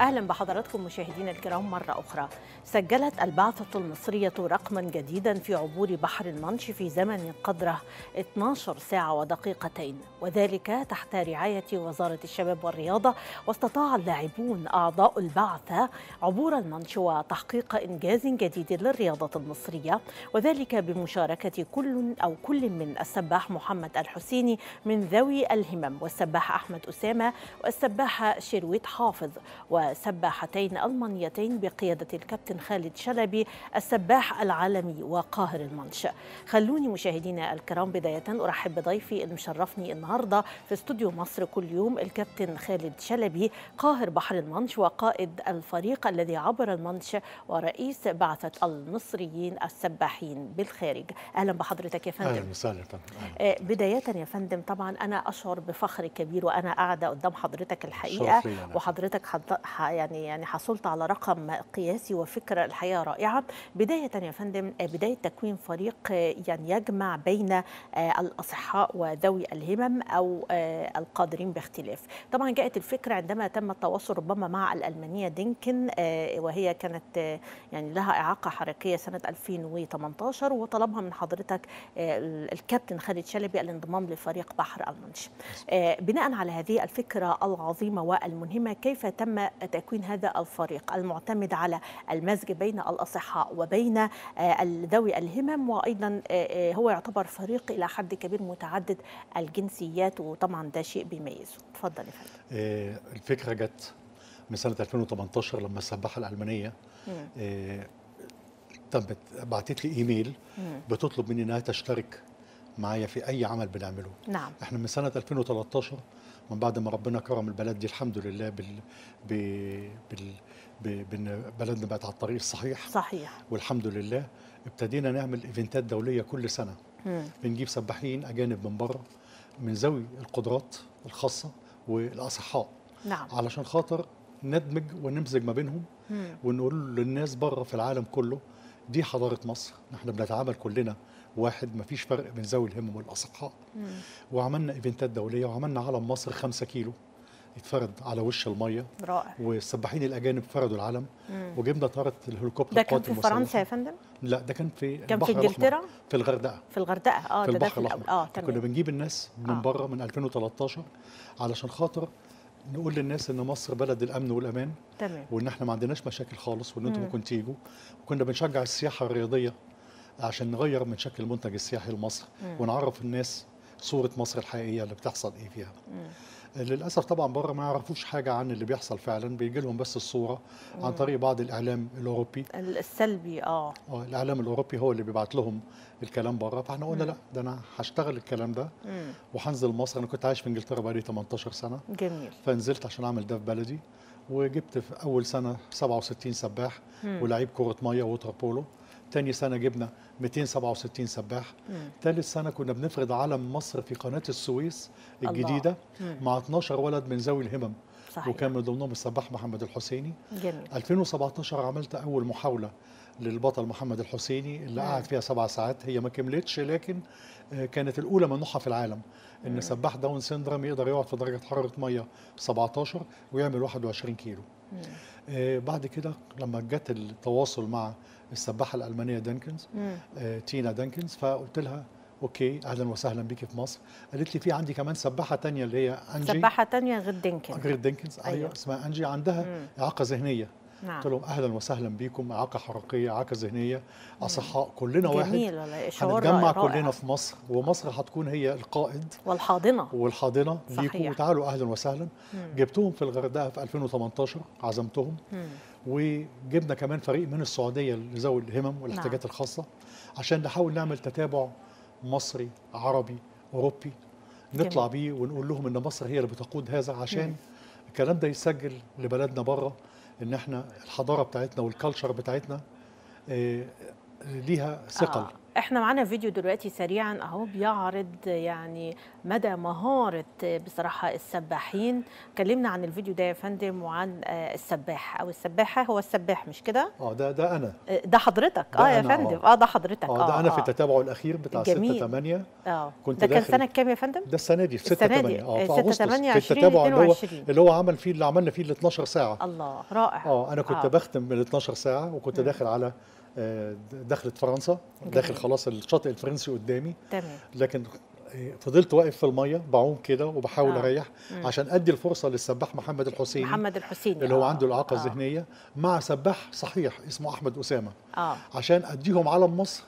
أهلا بحضراتكم مشاهدينا الكرام مرة أخرى سجلت البعثة المصرية رقما جديدا في عبور بحر المنش في زمن قدره 12 ساعة ودقيقتين وذلك تحت رعاية وزارة الشباب والرياضة واستطاع اللاعبون أعضاء البعثة عبور المنش وتحقيق إنجاز جديد للرياضة المصرية وذلك بمشاركة كل أو كل من السباح محمد الحسيني من ذوي الهمم والسباح أحمد أسامة والسباحة شرويت حافظ وسباحتين ألمانيتين بقيادة الكابتن خالد شلبي السباح العالمي وقاهر المنش خلوني مشاهدينا الكرام بداية أرحب بضيفي المشرفني النهاردة في استوديو مصر كل يوم الكابتن خالد شلبي قاهر بحر المنش وقائد الفريق الذي عبر المنش ورئيس بعثة المصريين السباحين بالخارج أهلا بحضرتك يا فندم اهلا وسهلا يا فندم آه، بداية يا فندم طبعا أنا أشعر بفخر كبير وأنا قاعدة قدام حضرتك الحقيقة شرف لي أنا. وحضرتك حض... ح- يعني يعني حصلت على رقم قياسي وفكرة الحقيقة رائعة بداية يا فندم آه، بداية تكوين فريق آه، يعني يجمع بين آه، الأصحاء وذوي الهمم أو آه، القادرين باختلاف طبعا جاءت الفكرة عندما تم التواصل ربما مع الألمانية دينكن آه، وهي كانت آه، يعني لها إعاقة حركية سنة 2018 وطلبها من حضرتك آه، الكابتن خالد شلبي الانضمام لفريق بحر المنش آه، بناء على هذه الفكرة العظيمة والمهمة كيف تم تكوين هذا الفريق المعتمد على المزج بين الأصحاء وبين آه، ذوي الهمم وأيضا آه، آه، هو يعتبر فريق إلى حد كبير متعدد الجنسيات وطبعا ده شيء بيميزه اتفضل يا فندم آه، الفكره جت من سنه 2018 لما السباحه الالمانيه مم. آه، تمت بعتت لي ايميل مم. بتطلب مني انها تشترك معايا في اي عمل بنعمله نعم احنا من سنه 2013 من بعد ما ربنا كرم البلد دي الحمد لله بال ب... بال ب... بان بلدنا بقت على الطريق الصحيح صحيح والحمد لله ابتدينا نعمل ايفنتات دوليه كل سنه مم. بنجيب سباحين اجانب من بره من ذوي القدرات الخاصه والاصحاء نعم علشان خاطر ندمج ونمزج ما بينهم مم. ونقول للناس بره في العالم كله دي حضاره مصر احنا بنتعامل كلنا واحد مفيش فرق بين ذوي الهمم والاصحاء مم. وعملنا ايفنتات دوليه وعملنا علم مصر 5 كيلو يتفرد على وش الميه رائع والسباحين الاجانب فردوا العلم مم. وجبنا طاره الهليكوبتر ده كان القوات في فرنسا المسلحة. يا فندم لا ده كان في كان في البحر الأحمر، انجلترا في الغردقه في الغردقه اه في ده ده البحر في الأول. الاحمر اه كنا تمام بنجيب الناس من آه. بره من 2013 علشان خاطر نقول للناس ان مصر بلد الامن والامان تمام وان احنا ما عندناش مشاكل خالص وان انتم مم. ممكن تيجوا وكنا بنشجع السياحه الرياضيه عشان نغير من شكل المنتج السياحي لمصر مم. ونعرف الناس صوره مصر الحقيقيه اللي بتحصل ايه فيها مم. للاسف طبعا بره ما يعرفوش حاجه عن اللي بيحصل فعلا بيجي لهم بس الصوره عن طريق بعض الاعلام الاوروبي السلبي اه اه الاعلام الاوروبي هو اللي بيبعت لهم الكلام بره فاحنا قلنا مم. لا ده انا هشتغل الكلام ده مم. وهنزل مصر انا كنت عايش في انجلترا بقالي 18 سنه جميل فنزلت عشان اعمل ده في بلدي وجبت في اول سنه 67 سباح مم. ولاعيب كره ميه ووتر بولو تاني سنه جبنا 267 سباح مم. ثالث سنه كنا بنفرض علم مصر في قناه السويس الله. الجديده مم. مع 12 ولد من ذوي الهمم صحيح وكان من ضمنهم السباح محمد الحسيني جميل 2017 عملت اول محاوله للبطل محمد الحسيني اللي مم. قعد فيها سبع ساعات هي ما كملتش لكن آه، كانت الاولى من نوعها في العالم ان مم. سباح داون سيندروم يقدر يقعد في درجه حراره ميه 17 ويعمل 21 كيلو مم. آه، بعد كده لما جت التواصل مع السباحه الالمانيه دانكنز مم. آه، تينا دانكنز فقلت لها اوكي اهلا وسهلا بيكي في مصر قالت لي في عندي كمان سباحه تانية اللي هي انجي سباحة تانية غير دينكن غير دانكنز ايوه أيوة. اسمها انجي عندها مم. اعاقه ذهنيه نعم قلت لهم اهلا وسهلا بيكم اعاقه حركيه اعاقه ذهنيه اصحاء كلنا واحد جميل والله شعور هنتجمع رائع. كلنا في مصر ومصر هتكون هي القائد والحاضنة والحاضنه صحيح. ليكم وتعالوا اهلا وسهلا مم. جبتهم في الغردقه في 2018 عزمتهم مم. وجبنا كمان فريق من السعوديه لذوي الهمم والاحتياجات الخاصه عشان نحاول نعمل تتابع مصري عربي اوروبي نطلع جميل. بيه ونقول لهم ان مصر هي اللي بتقود هذا عشان مم. الكلام ده يسجل لبلدنا بره ان احنا الحضاره بتاعتنا والكالتشر بتاعتنا آه، ليها ثقل آه. احنا معانا فيديو دلوقتي سريعا اهو بيعرض يعني مدى مهاره بصراحه السباحين كلمنا عن الفيديو ده يا فندم وعن آه، السباح او السباحه هو السباح مش كده اه ده ده انا آه، ده حضرتك ده اه يا أنا، فندم آه. اه ده حضرتك اه ده انا في آه. التتابع الاخير بتاع 6 جميل. 8 اه كنت ده كان داخل- سنه كام يا فندم ده السنه دي في 6 السنة 8 دي، اه آه، في 6 اغسطس 8 في التتابع اللي هو 22. اللي هو عمل فيه اللي عملنا فيه ال 12 ساعه الله رائع اه انا كنت آه. بختم من 12 ساعه وكنت مم. داخل على آه، دخلة فرنسا داخل جميل. خلاص الشاطئ الفرنسي قدامي تمام لكن آه، فضلت واقف في الميه بعوم كده وبحاول آه. اريح مم. عشان ادي الفرصه للسباح محمد الحسيني محمد الحسيني اللي هو آه، عنده الاعاقه آه، الذهنيه مع سباح صحيح اسمه احمد اسامه اه عشان اديهم علم مصر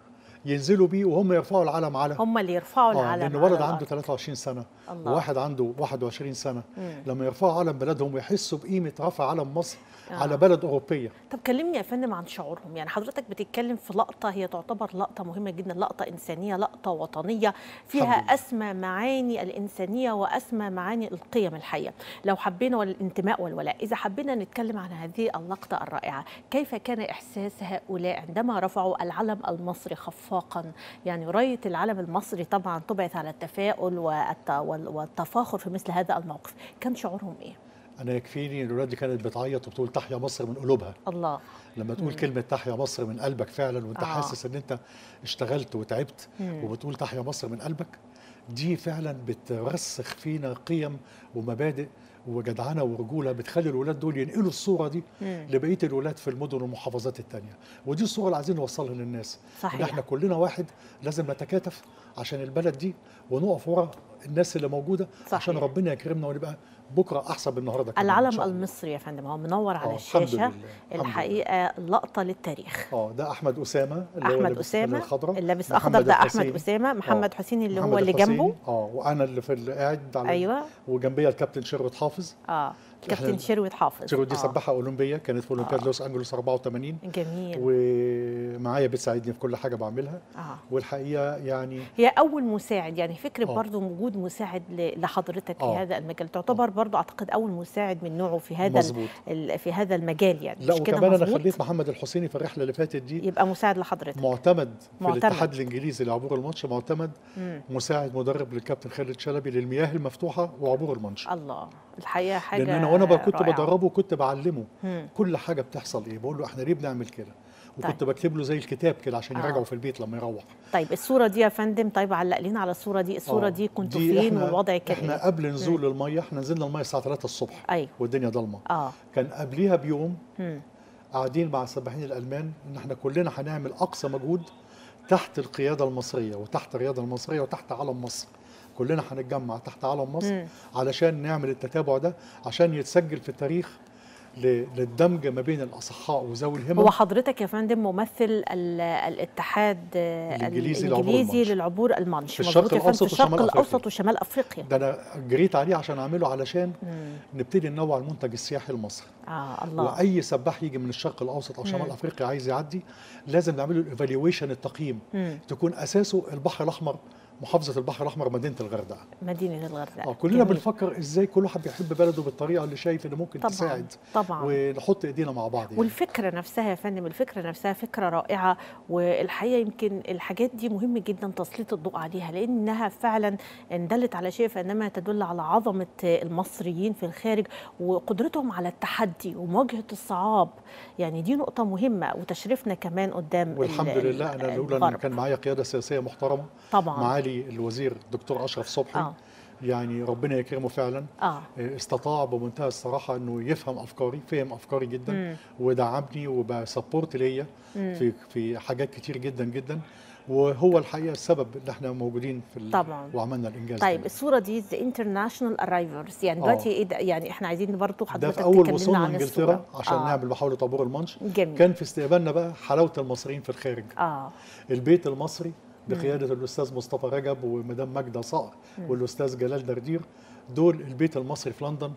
ينزلوا بيه وهم يرفعوا العلم على هم اللي يرفعوا اه العلم لان على ولد الأرض. عنده 23 سنه الله وواحد عنده 21 سنه مم. لما يرفعوا علم بلدهم ويحسوا بقيمه رفع علم مصر آه. على بلد اوروبيه طب كلمني يا فندم عن شعورهم يعني حضرتك بتتكلم في لقطة هي تعتبر لقطة مهمة جدا لقطة إنسانية لقطة وطنية فيها الحمد لله. أسمى معاني الإنسانية وأسمى معاني القيم الحية لو حبينا والانتماء والولاء إذا حبينا نتكلم عن هذه اللقطة الرائعة كيف كان إحساس هؤلاء عندما رفعوا العلم المصري خفاقا يعني راية العلم المصري طبعا طبعت على التفاؤل والت- وال- والتفاخر في مثل هذا الموقف كان شعورهم إيه؟ انا يكفيني الولاد دي كانت بتعيط وبتقول تحيا مصر من قلوبها الله لما تقول مم. كلمه تحيا مصر من قلبك فعلا وانت آه. حاسس ان انت اشتغلت وتعبت مم. وبتقول تحيا مصر من قلبك دي فعلا بترسخ فينا قيم ومبادئ وجدعنه ورجوله بتخلي الولاد دول ينقلوا الصوره دي مم. لبقيه الولاد في المدن والمحافظات التانية ودي الصوره اللي عايزين نوصلها للناس ان صحيح احنا كلنا واحد لازم نتكاتف عشان البلد دي ونقف ورا الناس اللي موجوده عشان صحيح. ربنا يكرمنا ونبقى بكره احسن من النهارده كمان إن العلم شاء الله. المصري يا فندم هو منور على آه، الحمد الشاشه لله، الحمد لله. الحقيقه لقطه للتاريخ اه ده احمد اسامه اللي هو احمد لابس اسامه الخضراء اللي لابس محمد اخضر ده احمد الحسيني. اسامه محمد آه. حسين اللي محمد هو اللي الحسيني. جنبه اه وانا اللي في اللي قاعد على ايوه وجنبيا الكابتن شروت حافظ اه الكابتن إحنا- شروت حافظ شروت دي آه. سباحه اولمبيه كانت في اولمبياد آه. لوس انجلوس 84 جميل ومعايا بتساعدني في كل حاجه بعملها اه والحقيقه يعني هي اول مساعد يعني فكره آه. برضو وجود مساعد ل- لحضرتك في آه. هذا المجال تعتبر برضو اعتقد اول مساعد من نوعه في هذا ال- مظبوط ال- في هذا المجال يعني لا مش كده وكمان انا مظبوط خليت محمد الحسيني في الرحله اللي فاتت دي يبقى مساعد لحضرتك معتمد في معتمد. الاتحاد الانجليزي لعبور الماتش معتمد مم. مساعد مدرب للكابتن خالد شلبي للمياه المفتوحه وعبور الماتش الله الحقيقه حاجه لان انا وانا ب- كنت رائعة. بدربه وكنت بعلمه مم. كل حاجه بتحصل ايه بقول له احنا ليه بنعمل كده وكنت طيب. بكتب له زي الكتاب كده عشان آه. يراجعه في البيت لما يروح طيب الصورة دي يا فندم طيب علق لنا على الصورة دي الصورة آه. دي كنتوا دي فين إحنا- والوضع كان احنا ايه؟ قبل نزول الميه احنا نزلنا الميه الساعه 3 الصبح ايوه والدنيا ضلمه اه كان قبليها بيوم مم. قاعدين مع السباحين الالمان ان احنا كلنا هنعمل اقصى مجهود تحت القياده المصريه وتحت الرياضه المصريه وتحت علم مصر كلنا هنتجمع تحت علم مصر مم. علشان نعمل التتابع ده عشان يتسجل في التاريخ ل- للدمج ما بين الاصحاء وذوي الهمم هو حضرتك يا فندم ممثل ال- الاتحاد آه، الإنجليزي لعبور الانجليزي المانش. للعبور المانش في مظبوط الشرق يا فندم؟ الأوسط في الشرق وشمال أفريقيا. الاوسط وشمال افريقيا ده انا جريت عليه عشان اعمله علشان مم. نبتدي ننوع المنتج السياحي لمصر اه الله واي سباح يجي من الشرق الاوسط او شمال مم. افريقيا عايز يعدي لازم نعمل له الايفالويشن التقييم مم. تكون اساسه البحر الاحمر محافظه البحر الاحمر مدينه الغردقه مدينة الغردقة اه كلنا جميل. بنفكر ازاي كل واحد بيحب بلده بالطريقه اللي شايف ان ممكن طبعا تساعد طبعا ونحط ايدينا مع بعض يعني. والفكرة نفسها يا فندم الفكرة نفسها فكرة رائعة والحقيقة يمكن الحاجات دي مهم جدا تسليط الضوء عليها لأنها فعلا إن دلت على شيء فإنما تدل على عظمة المصريين في الخارج وقدرتهم على التحدي ومواجهة الصعاب يعني دي نقطة مهمة وتشريفنا كمان قدام ال- والحمد ال- لله انا لولا ان الغرب. كان معايا قياده سياسيه محترمه طبعا معالي الوزير الدكتور اشرف صبحي اه يعني ربنا يكرمه فعلا اه استطاع بمنتهى الصراحه انه يفهم افكاري فهم افكاري جدا مم. ودعمني وبسبورت ليا مم. في في حاجات كتير جدا جدا وهو الحقيقه السبب اللي احنا موجودين في ال- طبعا وعملنا الانجاز طيب ده. الصورة دي ذا انترناشونال ارايفرز يعني آه. دلوقتي ايه ده يعني احنا عايزين برضه ده حضرتك في اول تكلمنا وصولنا عن انجلترا الصورة عشان آه. نعمل محاوله عبور المانش جميل كان في استقبالنا بقى حلاوه المصريين في الخارج اه البيت المصري بقياده الاستاذ مصطفى رجب ومدام ماجده صقر مم. والاستاذ جلال دردير دول البيت المصري في لندن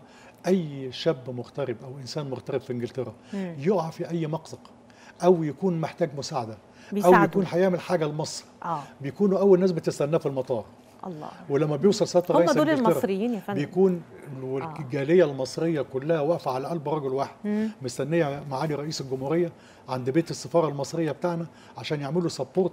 اي شاب مغترب او انسان مغترب في انجلترا مم. يقع في اي مأزق او يكون محتاج مساعده او بيساعدوا يكون هيعمل حاجه لمصر اه بيكونوا اول ناس بتستناه في المطار الله ولما بيوصل سياده هم رئيس دول انجلترا المصريين يا فندم بيكون الجاليه المصريه كلها واقفه على قلب رجل واحد مم. مستنيه معالي رئيس الجمهوريه عند بيت السفاره المصريه بتاعنا عشان يعملوا سبورت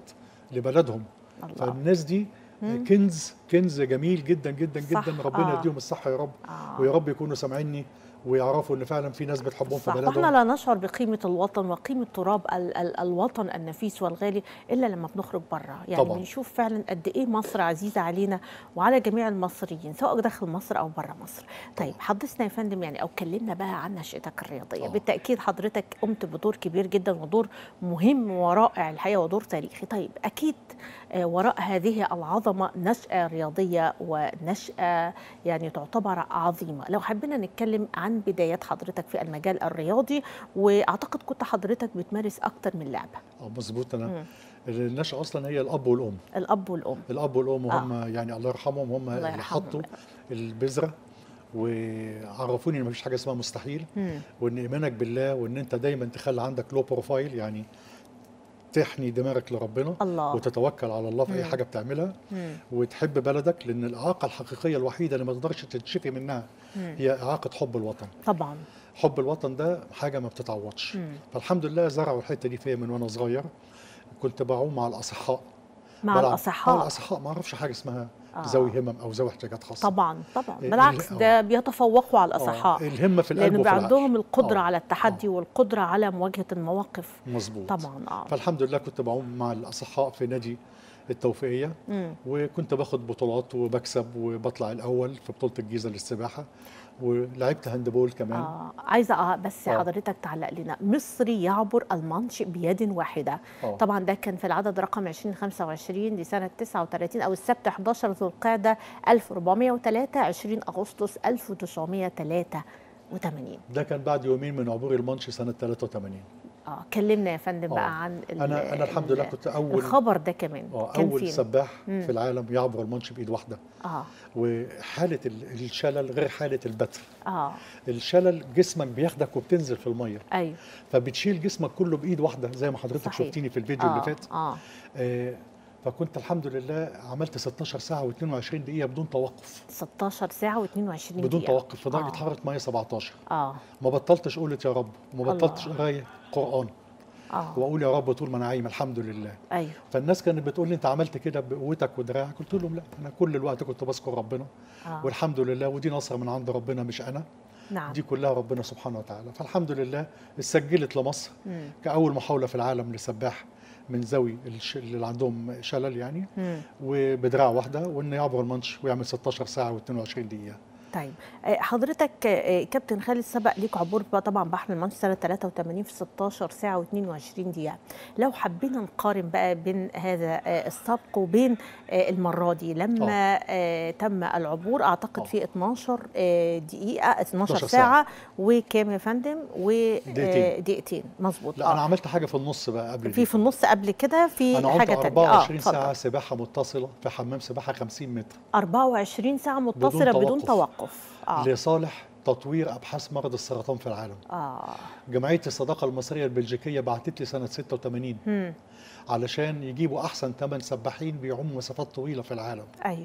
لبلدهم الله فالناس دي مم. كنز كنز جميل جدا جدا صح، جدا ربنا آه. يديهم الصحه يا رب آه. ويا رب يكونوا سامعيني ويعرفوا ان فعلا في ناس بتحبهم في صح بلدهم واحنا لا نشعر بقيمه الوطن وقيمه تراب ال ال الوطن النفيس والغالي الا لما بنخرج بره يعني طبعاً. بنشوف فعلا قد ايه مصر عزيزه علينا وعلى جميع المصريين سواء داخل مصر او بره مصر طيب حدثنا يا فندم يعني او كلمنا بقى عن نشأتك الرياضيه آه. بالتاكيد حضرتك قمت بدور كبير جدا ودور مهم ورائع الحقيقه ودور تاريخي طيب اكيد آه، وراء هذه العظمه نشأة رياضيه ونشأة يعني تعتبر عظيمه لو حبينا نتكلم عن بدايات حضرتك في المجال الرياضي واعتقد كنت حضرتك بتمارس اكتر من لعبه اه مظبوط انا مم. النشأة اصلا هي الاب والام الاب والام الاب والام آه. هم يعني الله يرحمهم هم الله اللي يرحمهم. حطوا البذره وعرفوني ان مفيش حاجه اسمها مستحيل مم. وان ايمانك بالله وان انت دايما تخلي عندك لو بروفايل يعني تحني دماغك لربنا الله وتتوكل على الله في اي مم. حاجه بتعملها مم. وتحب بلدك لان الاعاقه الحقيقيه الوحيده اللي ما تقدرش تتشفي منها مم. هي اعاقه حب الوطن طبعا حب الوطن ده حاجه ما بتتعوضش مم. فالحمد لله زرعوا الحته دي فيا من وانا صغير كنت بعوم مع الاصحاء مع بلعب- مع الاصحاء الاصحاء ما اعرفش حاجه اسمها آه. ذوي همم او ذوي احتياجات خاصه طبعا طبعا ال- بالعكس آه. ده بيتفوقوا على آه، الاصحاء الهمه في القلب لانه وفي بيبقى العقل عندهم القدره آه. على التحدي والقدره على مواجهه المواقف مظبوط طبعا اه فالحمد لله كنت بعوم مع الاصحاء في نادي التوفيقيه مم. وكنت باخد بطولات وبكسب وبطلع الاول في بطوله الجيزه للسباحه ولعبت هاندبول كمان آه عايزه آه بس آه. حضرتك تعلق لنا مصري يعبر المانش بيد واحده آه. طبعا ده كان في العدد رقم 2025 لسنه 39 او السبت 11 ذو القعده 1403 20 اغسطس 1983 ده كان بعد يومين من عبوري المانش سنه 83 اه كلمنا يا فندم آه. بقى عن ال- انا انا الحمد لله ال- كنت اول الخبر ده كمان آه، كان اول فين سباح مم. في العالم يعبر المانش بايد واحده اه وحاله ال- الشلل غير حاله البتر اه الشلل جسمك بياخدك وبتنزل في الميه ايوه فبتشيل جسمك كله بايد واحده زي ما حضرتك صحيح. شفتيني في الفيديو آه. اللي فات اه آه فكنت الحمد لله عملت 16 ساعه و22 دقيقه بدون توقف 16 ساعه و22 دقيقه بدون توقف في درجه آه. حراره ميه 17 اه ما بطلتش قولة يا رب وما بطلتش الله. قرايه قران اه واقول يا رب طول ما انا عايم الحمد لله ايوه فالناس كانت بتقول لي انت عملت كده بقوتك ودراعك قلت لهم لا انا كل الوقت كنت بذكر ربنا آه. والحمد لله ودي نصر من عند ربنا مش انا نعم دي كلها ربنا سبحانه وتعالى فالحمد لله اتسجلت لمصر مم. كاول محاوله في العالم لسباح من ذوي الش- اللي عندهم شلل يعني مم. وبدراع واحده وانه يعبر المانش ويعمل 16 ساعه و22 دقيقه طيب آه، حضرتك آه، كابتن خالد سبق ليك عبور بقى طبعا بحر المانش سنه 83 في 16 ساعه و22 دقيقه لو حبينا نقارن بقى بين هذا آه، السبق وبين آه، المره دي لما آه، تم العبور اعتقد آه. في 12 آه، دقيقه 12 12 ساعه وكام يا فندم دقيقتين. ودقيقتين مظبوط لا انا اه عملت حاجه في النص بقى قبل في دي في النص قبل كده في انا قمت حاجه تانية 24 اتفضل. ساعه سباحه متصله في حمام سباحه 50 متر 24 ساعه متصله بدون توقف. توقف اه لصالح تطوير ابحاث مرض السرطان في العالم اه جمعيه الصداقه المصريه البلجيكيه بعتت لي سنه 86 مم. علشان يجيبوا احسن 8 سباحين بيعوموا مسافات طويله في العالم ايوه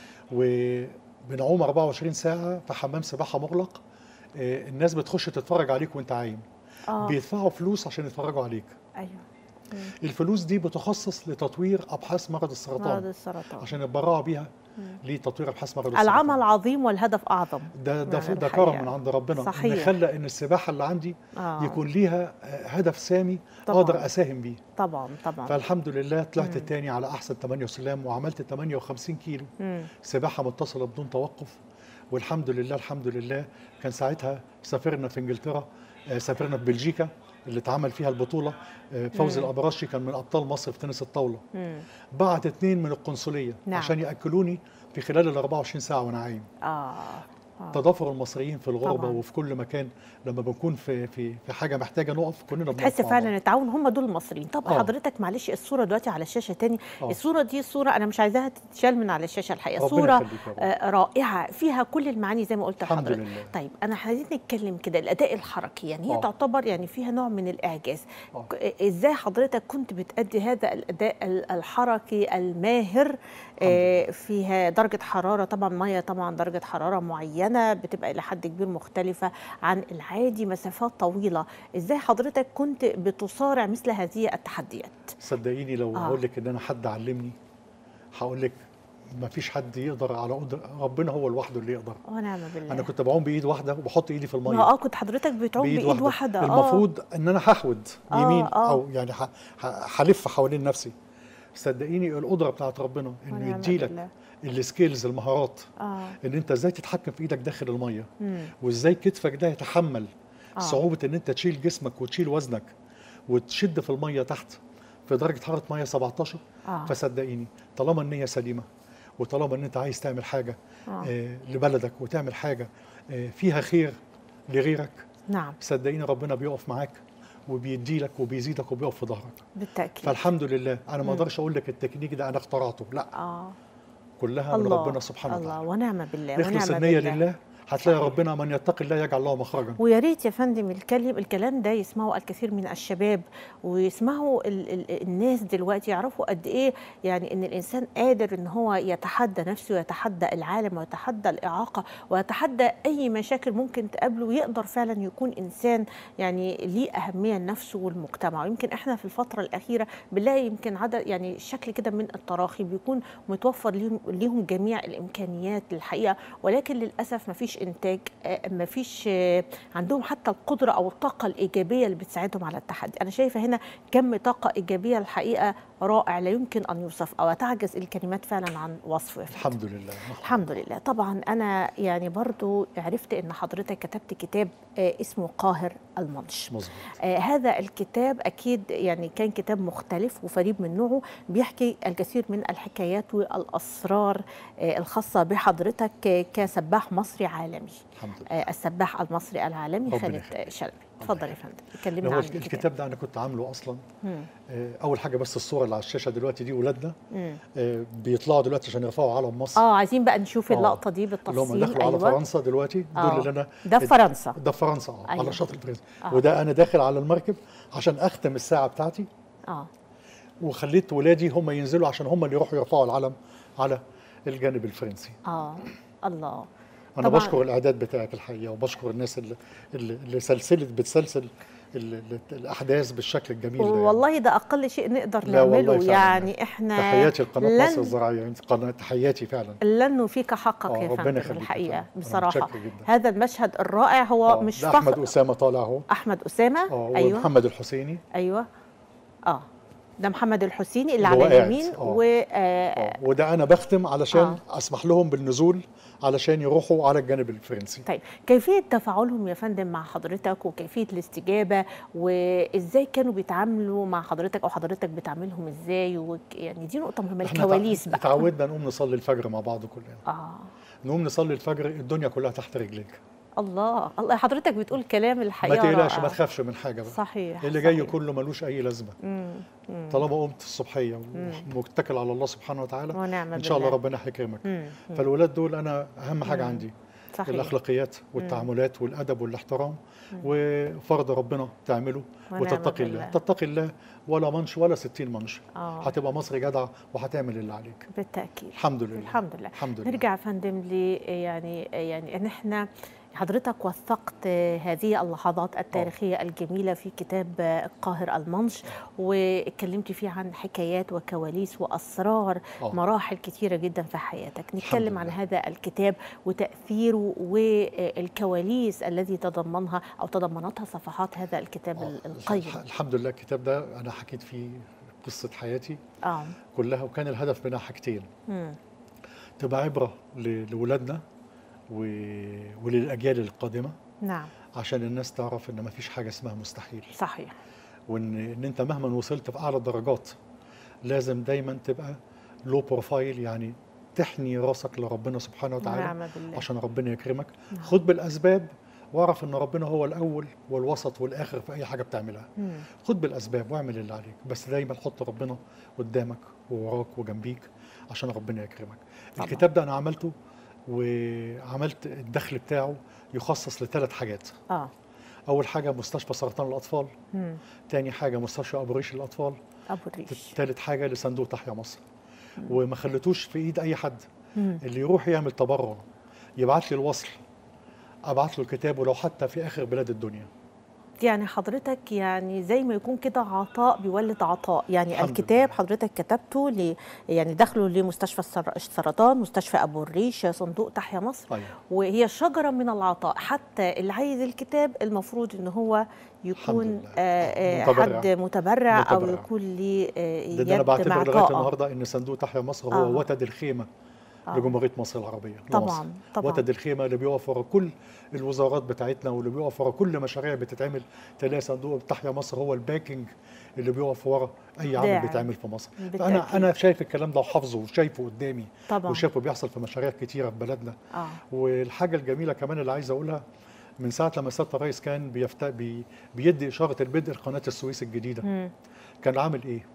وبنعوم 24 ساعه في حمام سباحه مغلق آه، الناس بتخش تتفرج عليك وانت عايم اه بيدفعوا فلوس عشان يتفرجوا عليك ايوه مم. الفلوس دي بتخصص لتطوير ابحاث مرض مرض السرطان السرطان عشان يتبرعوا بيها مم. لتطوير ابحاث مرض السرطان العمل عظيم والهدف اعظم ده ده يعني ده الحقيقة. كرم من عند ربنا صحيح. ان خلى ان السباحه اللي عندي آه. يكون ليها آه، هدف سامي طبعاً. اقدر اساهم بيه طبعا طبعا فالحمد لله طلعت مم. التاني على احسن 8 سلام وعملت 58 كيلو مم. سباحه متصله بدون توقف والحمد لله الحمد لله كان ساعتها سافرنا في انجلترا آه، سافرنا في بلجيكا اللي اتعمل فيها البطوله آه، فوزي مم. الابراشي كان من ابطال مصر في تنس الطاوله مم. بعت اتنين من القنصليه نعم. عشان ياكلوني في خلال ال 24 ساعه وانا عايم اه آه. تضافر المصريين في الغربه طبعاً. وفي كل مكان لما بنكون في في في حاجه محتاجه نقف كلنا بنقف تحس مع فعلا بعض. التعاون هم دول المصريين طب آه. حضرتك معلش الصوره دلوقتي على الشاشه تاني آه. الصوره دي صوره انا مش عايزاها تتشال من على الشاشه الحقيقه ربنا صوره يخليك يا رب. آه، رائعه فيها كل المعاني زي ما قلت الحمد لحضرتك لله طيب انا عايزين نتكلم كده الاداء الحركي يعني هي آه. تعتبر يعني فيها نوع من الاعجاز آه. ك- ازاي حضرتك كنت بتأدي هذا الاداء ال- الحركي الماهر آه، فيها درجه حراره طبعا ميه طبعا درجه حراره معينه معينه بتبقى الى حد كبير مختلفه عن العادي مسافات طويله ازاي حضرتك كنت بتصارع مثل هذه التحديات صدقيني لو آه. هقول لك ان انا حد علمني هقول لك ما فيش حد يقدر على قدر ربنا هو لوحده اللي يقدر ونعم بالله انا كنت بعوم بايد واحده وبحط ايدي في ما الميه اه كنت حضرتك بتعوم بايد, واحده آه. المفروض ان انا هحود آه، يمين آه. او يعني ه- ه- هلف حوالين نفسي صدقيني القدره بتاعت ربنا انه ونعم يديلك بالله. السكيلز المهارات اه ان انت ازاي تتحكم في ايدك داخل الميه مم. وازاي كتفك ده يتحمل آه. صعوبه ان انت تشيل جسمك وتشيل وزنك وتشد في الميه تحت في درجه حراره ميه 17 آه. فصدقيني طالما النيه سليمه وطالما ان انت عايز تعمل حاجه آه. آه لبلدك وتعمل حاجه آه فيها خير لغيرك نعم صدقيني ربنا بيقف معاك وبيديلك وبيزيدك وبيقف في ظهرك بالتاكيد فالحمد لله انا ما اقدرش اقول لك التكنيك ده انا اخترعته لا اه كلها من الله ربنا سبحانه الله وتعالى ونعم بالله اخلص ونعم النيه بالله. لله هتلاقي صحيح. ربنا من يتقي الله يجعل له مخرجا ويا ريت يا فندم الكلم الكلام ده يسمعه الكثير من الشباب ويسمعوا ال ال الناس دلوقتي يعرفوا قد ايه يعني ان الانسان قادر ان هو يتحدى نفسه ويتحدى العالم ويتحدى الاعاقه ويتحدى اي مشاكل ممكن تقابله ويقدر فعلا يكون انسان يعني ليه اهميه لنفسه والمجتمع ويمكن احنا في الفتره الاخيره بنلاقي يمكن عدد يعني شكل كده من التراخي بيكون متوفر ليهم ليهم جميع الامكانيات الحقيقه ولكن للاسف ما فيش انتاج ما فيش عندهم حتى القدره او الطاقه الايجابيه اللي بتساعدهم على التحدي انا شايفه هنا كم طاقه ايجابيه الحقيقه رائع لا يمكن ان يوصف او تعجز الكلمات فعلا عن وصفه يا فندم. الحمد لله الحمد لله طبعا انا يعني برضو عرفت ان حضرتك كتبت كتاب آه، اسمه قاهر المنش مظبوط آه، هذا الكتاب اكيد يعني كان كتاب مختلف وفريد من نوعه بيحكي الكثير من الحكايات والاسرار آه، الخاصه بحضرتك آه، كسباح مصري عالمي الحمد لله آه، السباح المصري العالمي ربنا خالد يخليك. آه، شلبي الله اتفضل يا يخليك. فندم كلمنا هو عن الك- الكتاب الكتاب ده انا كنت عامله اصلا مم. آه، اول حاجه بس الصوره اللي على الشاشه دلوقتي دي ولادنا مم. آه، بيطلعوا دلوقتي عشان يرفعوا علم مصر اه عايزين بقى نشوف آه. اللقطه دي اللي هم بالتفصيل دخلوا على ايوه فرنسا دلوقتي دول آه. اللي انا ده في فرنسا ده في فرنسا اه أيوة. على شاطئ فرنسا آه. وده انا داخل على المركب عشان اختم الساعه بتاعتي اه وخليت ولادي هم ينزلوا عشان هم اللي يروحوا يرفعوا العلم على الجانب الفرنسي اه الله انا طبعاً. بشكر الاعداد بتاعك الحقيقه وبشكر الناس اللي اللي, اللي سلسلت بتسلسل ال- ال- الاحداث بالشكل الجميل ده يعني. والله ده اقل شيء نقدر لا والله نعمله فعلاً. يعني احنا تحياتي لقناه مصر لن الزراعيه انت قناه تحياتي فعلا لن فيك حقك آه، يا ربنا فندم يخليك يا الحقيقه فندم. أنا بصراحه متشكر جدا. هذا المشهد الرائع هو آه، مش ده احمد فقط اسامه طالع اهو احمد اسامه اه ايوه ومحمد الحسيني ايوه اه ده محمد الحسيني اللي اللي هو على قاعد. اليمين آه. و آه، آه، وده انا بختم علشان آه. اسمح لهم بالنزول علشان يروحوا على الجانب الفرنسي طيب كيفية تفاعلهم يا فندم مع حضرتك وكيفية الاستجابة وإزاي كانوا بيتعاملوا مع حضرتك أو حضرتك بتعاملهم إزاي وك... يعني دي نقطة مهمة احنا الكواليس تع- بقى اتعودنا نقوم نصلي الفجر مع بعض كلنا آه نقوم نصلي الفجر الدنيا كلها تحت رجليك الله الله حضرتك بتقول كلام ما الحقيقة تقلقش رائع. ما تخافش من حاجه بقى صحيح اللي جاي صحيح. كله ملوش اي لازمه مم. مم. طالما قمت الصبحيه ومتكل على الله سبحانه وتعالى ونعم ان شاء الله بالله. ربنا هيكرمك مم. مم. فالولاد دول انا اهم حاجه مم. عندي صحيح الاخلاقيات والتعاملات والادب والاحترام وفرض ربنا تعمله ونعم وتتقي بالله. الله تتقي الله ولا منش ولا ستين منش آه. هتبقى مصري جدع وهتعمل اللي عليك بالتأكيد الحمد لله الحمد لله الحمد لله نرجع يا فندم ل يعني يعني ان احنا حضرتك وثقت هذه اللحظات التاريخية الجميلة في كتاب قاهر المنش واتكلمت فيه عن حكايات وكواليس وأسرار آه. مراحل كثيرة جدا في حياتك نتكلم عن لله. هذا الكتاب وتأثيره والكواليس الذي تضمنها أو تضمنتها صفحات هذا الكتاب آه، القيم الح- الحمد لله الكتاب ده انا حكيت فيه قصه حياتي آه. كلها وكان الهدف منها حاجتين مم. تبقى عبره ل- لولادنا و- وللاجيال القادمه نعم عشان الناس تعرف ان ما فيش حاجه اسمها مستحيل صحيح وان ان انت مهما وصلت في اعلى الدرجات لازم دايما تبقى لو بروفايل يعني تحني راسك لربنا سبحانه وتعالى ونعم بالله عشان ربنا يكرمك نعم. خد بالاسباب واعرف ان ربنا هو الاول والوسط والاخر في اي حاجه بتعملها مم. خد بالاسباب واعمل اللي عليك بس دايما حط ربنا قدامك ووراك وجنبيك عشان ربنا يكرمك طبعا. الكتاب ده انا عملته وعملت الدخل بتاعه يخصص لثلاث حاجات آه. اول حاجه مستشفى سرطان الاطفال مم. تاني حاجه مستشفى ابو ريش للاطفال أبو الريش تالت حاجه لصندوق تحيا مصر وما خليتوش في ايد اي حد مم. اللي يروح يعمل تبرع يبعت لي الوصل ابعت له الكتاب ولو حتى في اخر بلاد الدنيا يعني حضرتك يعني زي ما يكون كده عطاء بيولد عطاء يعني الحمد الكتاب لله. حضرتك كتبته ل يعني دخله لمستشفى السر- السرطان مستشفى ابو الريش صندوق تحيا مصر ايوه وهي شجره من العطاء حتى اللي عايز الكتاب المفروض ان هو يكون لله. آه، آه، متبرع. حد متبرع او متبرع. يكون ليه آه، ده, ده انا يد بعتبر مع لغايه طاقه النهارده ان صندوق تحيا مصر هو آه. وتد الخيمه آه. لجمهوريه مصر العربيه لمصر. طبعا طبعا وتد الخيمه اللي بيقف ورا كل الوزارات بتاعتنا واللي بيقف ورا كل مشاريع بتتعمل تلاقي صندوق تحيا مصر هو الباكينج اللي بيقف ورا اي عمل داعم. بيتعمل في مصر بالتأكيد. فانا انا شايف الكلام ده وحافظه وشايفه قدامي طبعا وشايفه بيحصل في مشاريع كتيره في بلدنا اه والحاجه الجميله كمان اللي عايز اقولها من ساعه لما سياده الرئيس كان بيفت... بي... بيدي اشاره البدء لقناه السويس الجديده مم. كان عامل ايه؟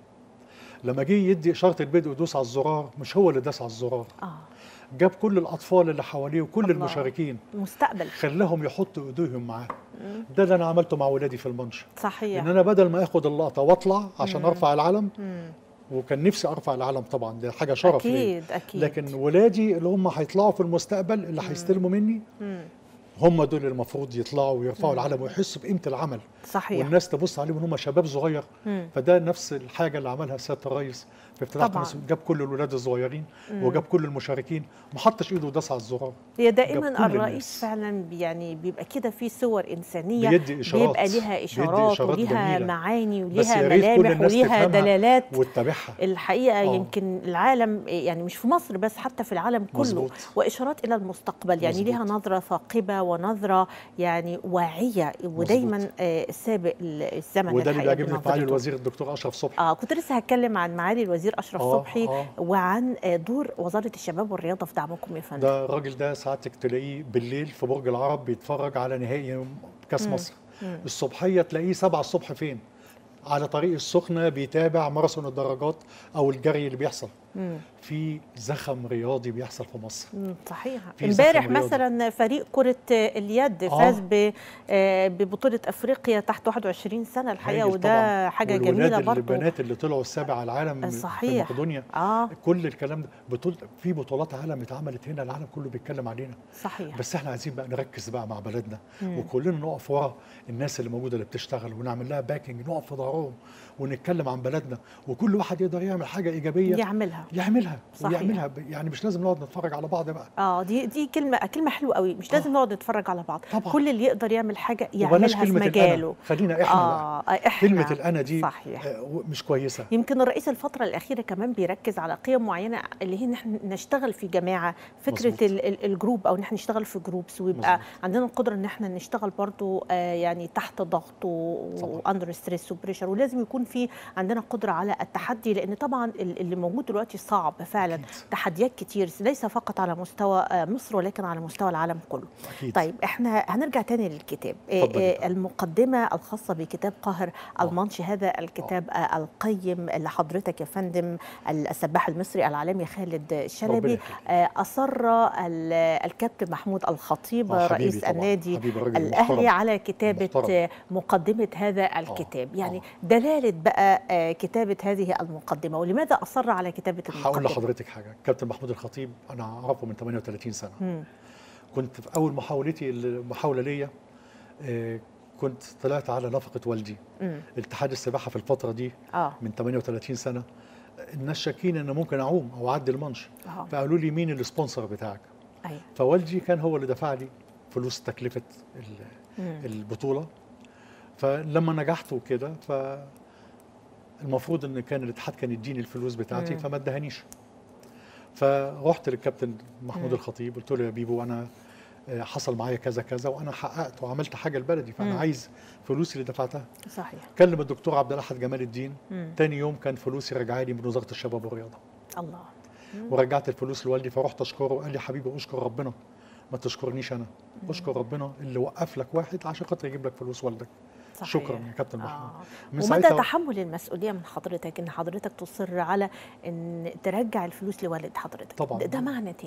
لما جه يدي اشاره البدء ويدوس على الزرار مش هو اللي داس على الزرار اه جاب كل الاطفال اللي حواليه وكل الله. المشاركين مستقبل خلاهم يحطوا ايديهم معاه مم. ده اللي انا عملته مع ولادي في المنش صحيح ان انا بدل ما اخد اللقطه واطلع عشان مم. ارفع العلم مم. وكان نفسي ارفع العلم طبعا ده حاجه شرف ليا اكيد اكيد لكن ولادي اللي هم هيطلعوا في المستقبل اللي هيستلموا مني مم. هم دول اللي المفروض يطلعوا ويرفعوا مم. العلم ويحسوا بقيمه العمل صحيح والناس تبص عليهم ان هم شباب صغير مم. فده نفس الحاجه اللي عملها سياده الرئيس في افتتاح طبعاً. قناة جاب كل الولاد الصغيرين مم. وجاب كل المشاركين ما حطش ايده وداس على الزرار هي جاب دائما كل الرئيس الناس. فعلا بي- يعني بيبقى كده في صور انسانيه بيدي اشارات بيبقى ليها بيدي اشارات إشارات وليها جميلة. معاني بس وليها يا ريت كل ملامح الناس وليها تفهمها دلالات وتتابعها الحقيقه آه. يمكن العالم يعني مش في مصر بس حتى في العالم كله مظبوط. واشارات الى المستقبل يعني ليها مظبوط. نظره ثاقبه ونظره يعني واعيه ودايما آه، سابق الزمن وده اللي الحقيقة بيعجبني في معالي بنظرته. الوزير الدكتور اشرف صبحي اه كنت لسه هتكلم عن معالي الوزير اشرف آه، صبحي آه. وعن آه، دور وزاره الشباب والرياضه في دعمكم يا فندم ده الراجل ده ساعتك تلاقيه بالليل في برج العرب بيتفرج على نهائي كاس مم. مصر مم. الصبحيه تلاقيه 7 الصبح فين على طريق السخنه بيتابع ماراثون الدراجات او الجري اللي بيحصل مم. في زخم رياضي بيحصل في مصر مم، صحيح في امبارح زخم رياضي. مثلا فريق كرة اليد آه. فاز ب- آه، ببطولة افريقيا تحت 21 سنة الحقيقة هايل وده طبعاً. حاجة والولاد جميلة برضو البنات اللي طلعوا السابع على العالم في صحيح. مقدونيا اه كل الكلام ده بطول في بطولات عالم اتعملت هنا العالم كله بيتكلم علينا صحيح بس احنا عايزين بقى نركز بقى مع بلدنا مم. وكلنا نقف ورا الناس اللي موجوده اللي بتشتغل ونعمل لها باكينج نقف في ظهرهم ونتكلم عن بلدنا وكل واحد يقدر يعمل حاجه ايجابيه يعملها يعملها صحيح. ويعملها ب- يعني مش لازم نقعد نتفرج على بعض بقى اه دي دي كلمة كلمة حلوة قوي مش لازم آه. نقعد نتفرج على بعض طبعا. كل اللي يقدر يعمل حاجة وبلاش يعملها في كلمه مجاله الأنا خلينا احنا بقى اه آه، احنا كلمه الانا دي صحيح آه، مش كويسه يمكن الرئيس الفترة الأخيرة كمان بيركز على قيم معينة اللي هي إن احنا نشتغل في جماعة فكرة مظبوط. ال- ال- الجروب أو إن احنا نشتغل في جروبس ويبقى مظبوط. عندنا القدرة إن احنا نشتغل برضو آه، يعني تحت ضغط طبعاً. وأندر ستريس وبريشر ولازم يكون في عندنا قدرة على التحدي لأن طبعا ال- اللي موجود دلوقتي صعب فعلا أكيد. تحديات كتير ليس فقط على مستوى آه، مصر ولكن على مستوى العالم كله اكيد طيب احنا هنرجع تاني للكتاب آه، اتفضلي. آه، المقدمة الخاصة بكتاب قاهر آه. المانشي هذا الكتاب آه، القيم اللي حضرتك يا فندم السباح المصري العالمي خالد ربنا الشلبي يخليك. آه، أصر ال- الكابتن محمود الخطيب آه، حبيبي رئيس طبعاً. النادي حبيبي راجل الأهلي محترم. على كتابة محترم. آه، مقدمة هذا الكتاب يعني آه. دلالة بقى آه، كتابة هذه المقدمة ولماذا أصر على كتابة هقول المقدمة؟ لحضرتك حاجه كابتن محمود الخطيب انا اعرفه من 38 سنه مم. كنت في اول محاولتي المحاوله ليا آه، كنت طلعت على نفقه والدي مم. اتحاد السباحه في الفتره دي اه من 38 سنه الناس شاكين ان ممكن اعوم او اعدي المنش اه فقالوا لي مين السبونسر بتاعك ايوه فوالدي كان هو اللي دفع لي فلوس تكلفه ال- مم. البطوله فلما نجحت وكده ف المفروض ان كان الاتحاد كان يديني الفلوس بتاعتي مم. فما ادهنيش فرحت للكابتن محمود مم. الخطيب قلت له يا بيبو انا آه، حصل معايا كذا كذا وانا حققت وعملت حاجه لبلدي فانا مم. عايز فلوسي اللي دفعتها صحيح كلم الدكتور عبد الاحد جمال الدين مم. تاني يوم كان فلوسي راجعه لي من وزاره الشباب والرياضه الله مم. ورجعت الفلوس لوالدي فرحت اشكره وقال لي حبيبي اشكر ربنا ما تشكرنيش انا مم. اشكر ربنا اللي وقف لك واحد عشان خاطر يجيب لك فلوس والدك صحيح. شكرا يا كابتن محمود آه. من ومدى ساعتها تحمل المسؤوليه من حضرتك ان حضرتك تصر على ان ترجع الفلوس لوالد حضرتك طبعاً. ده, ده معنى تاني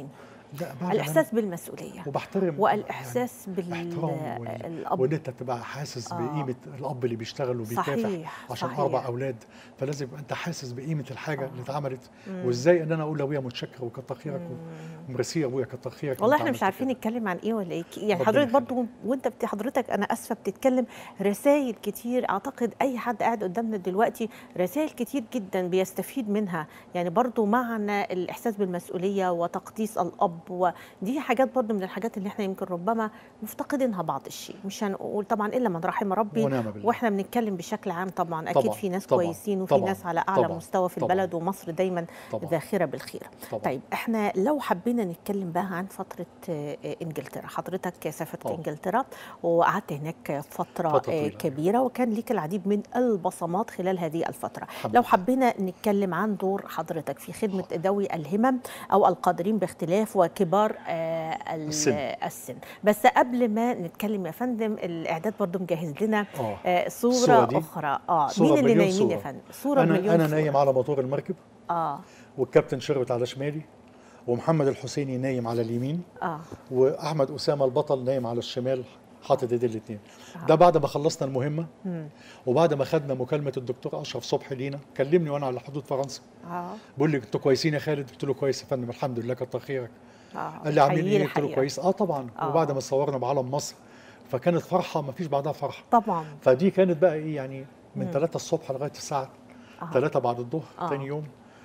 لا بعد الاحساس بالمسؤوليه وبحترم والاحساس احترام وال- بالاب وان انت تبقى حاسس آه. بقيمه الاب اللي بيشتغل وبيكافح صحيح عشان صحيح. اربع اولاد فلازم يبقى انت حاسس بقيمه الحاجه آه. اللي اتعملت مم. وازاي ان انا اقول لابويا متشكر وكتر خيرك مم. وميرسي يا ابويا كتر خيرك إن والله أنت احنا مش عملت عارفين كده. نتكلم عن ايه ولا ايه يعني ربنا حضرتك يخليك. برضو وانت بت- حضرتك انا اسفه بتتكلم رسائل كتير اعتقد اي حد قاعد قدامنا دلوقتي رسائل كتير جدا بيستفيد منها يعني برضو معنى الاحساس بالمسؤوليه وتقديس الاب ودي حاجات برضو من الحاجات اللي احنا يمكن ربما مفتقدينها بعض الشيء مش هنقول طبعا الا من رحم ربي ونعم بالله واحنا بنتكلم بشكل عام طبعا اكيد طبعاً، في ناس طبعاً، كويسين وفي طبعاً، ناس على اعلى طبعاً، مستوى في طبعاً. البلد ومصر دايما طبعا ذاخره بالخير طبعا طيب احنا لو حبينا نتكلم بقى عن فتره آه، آه، انجلترا حضرتك سافرت آه. انجلترا وقعدت هناك فتره, فترة آه، طويلة. كبيره وكان ليك العديد من البصمات خلال هذه الفتره الحمد لو لله. حبينا نتكلم عن دور حضرتك في خدمه ذوي الهمم او القادرين باختلاف وكبار آه، ال- السن. آه، السن بس قبل ما نتكلم يا فندم الاعداد برضو مجهز لنا اه آه، صوره الصورة دي اخرى اه صورة مين اللي بمليون نايمين يا صورة. فندم صوره انا بمليون انا صورة. نايم على موتور المركب اه والكابتن شربت على شمالي ومحمد الحسيني نايم على اليمين اه واحمد اسامه البطل نايم على الشمال حاطط ايديه الاثنين آه. ده بعد ما خلصنا المهمه مم. وبعد ما خدنا مكالمه الدكتور اشرف صبحي لينا كلمني وانا على حدود فرنسا اه بيقول لي انتوا كويسين يا خالد قلت له كويس يا فندم الحمد لله كتر خيرك اه قال لي عاملين حقيقي ايه قلت له الحقيقة. كويس اه طبعا آه. وبعد ما صورنا بعلم مصر فكانت فرحه ما فيش بعدها فرحه طبعا فدي كانت بقى ايه يعني من مم. 3 الصبح لغايه الساعه آه. 3 بعد الظهر آه. تاني يوم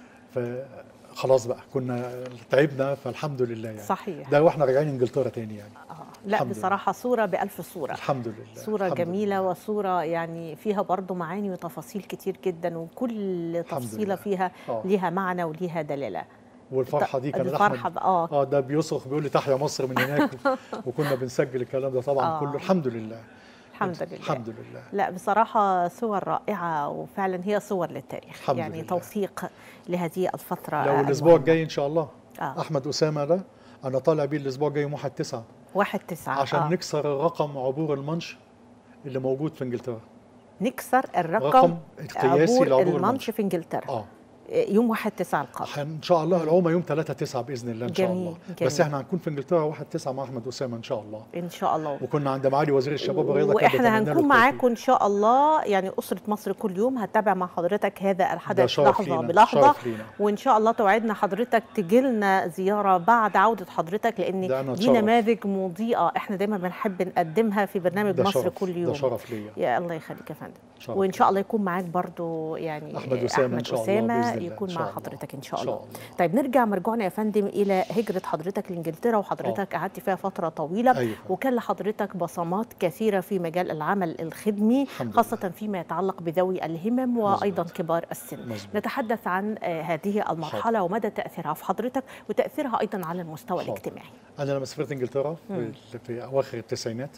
فخلاص بقى كنا تعبنا فالحمد لله يعني صحيح ده واحنا راجعين انجلترا تاني يعني آه. لا الحمد لله. بصراحة صورة بألف صورة الحمد لله صورة الحمد جميلة لله. وصورة يعني فيها برضو معاني وتفاصيل كتير جدا وكل الحمد تفصيلة لله. فيها آه. ليها معنى وليها دلالة والفرحه دي كانت الفرحة احمد بقى- اه اه ده بيصرخ بيقول لي تحيا مصر من هناك وكنا بنسجل الكلام ده طبعا آه. كله الحمد لله الحمد لله الحمد لله لا بصراحة صور رائعة وفعلا هي صور للتاريخ الحمد يعني لله. توثيق لهذه الفترة لو آه، الاسبوع المهمة. الجاي ان شاء الله آه. احمد اسامه ده انا طالع بيه الاسبوع الجاي يوم 1 9 واحد تسعة عشان آه. نكسر الرقم عبور المانش اللي موجود في انجلترا نكسر الرقم رقم قياسي عبور لعبور المانش المانش في انجلترا اه يوم واحد تسعة القادم عشان ان شاء الله العومه يوم 3 9 باذن الله ان شاء جميل، الله جميل. بس احنا هنكون في انجلترا 1 9 مع احمد اسامه ان شاء الله ان شاء الله وكنا عند معالي وزير الشباب والرياضه كان واحنا بيتمنى له هنكون التوفيق. معاكم ان شاء الله يعني اسره مصر كل يوم هتابع مع حضرتك هذا ده الحدث شرف لحظه لينا بلحظه شرف لينا وان شاء الله توعدنا حضرتك تجي لنا زياره بعد عوده حضرتك لان ده أنا دي أتشرف. نماذج مضيئه احنا دايما بنحب نقدمها في برنامج ده مصر شرف كل يوم ده شرف ليا يا الله يخليك يا فندم شرف وان شاء الله يكون معاك برضو يعني أحمد أسامة إن احمد شاء الله اسامه بإذن الله، يكون إن مع شاء الله. حضرتك ان شاء إن الله شاء الله طيب نرجع مرجعنا يا فندم الى هجره حضرتك لانجلترا وحضرتك قعدت فيها فتره طويله أيوة. وكان لحضرتك بصمات كثيره في مجال العمل الخدمي الحمد لله. خاصه فيما يتعلق بذوي الهمم وايضا مظبوط. كبار السن مظبوط. نتحدث عن آه، هذه المرحله ومدى تاثيرها في حضرتك وتاثيرها ايضا على المستوى حاضر. الاجتماعي انا لما سافرت انجلترا مم. في- في اواخر التسعينات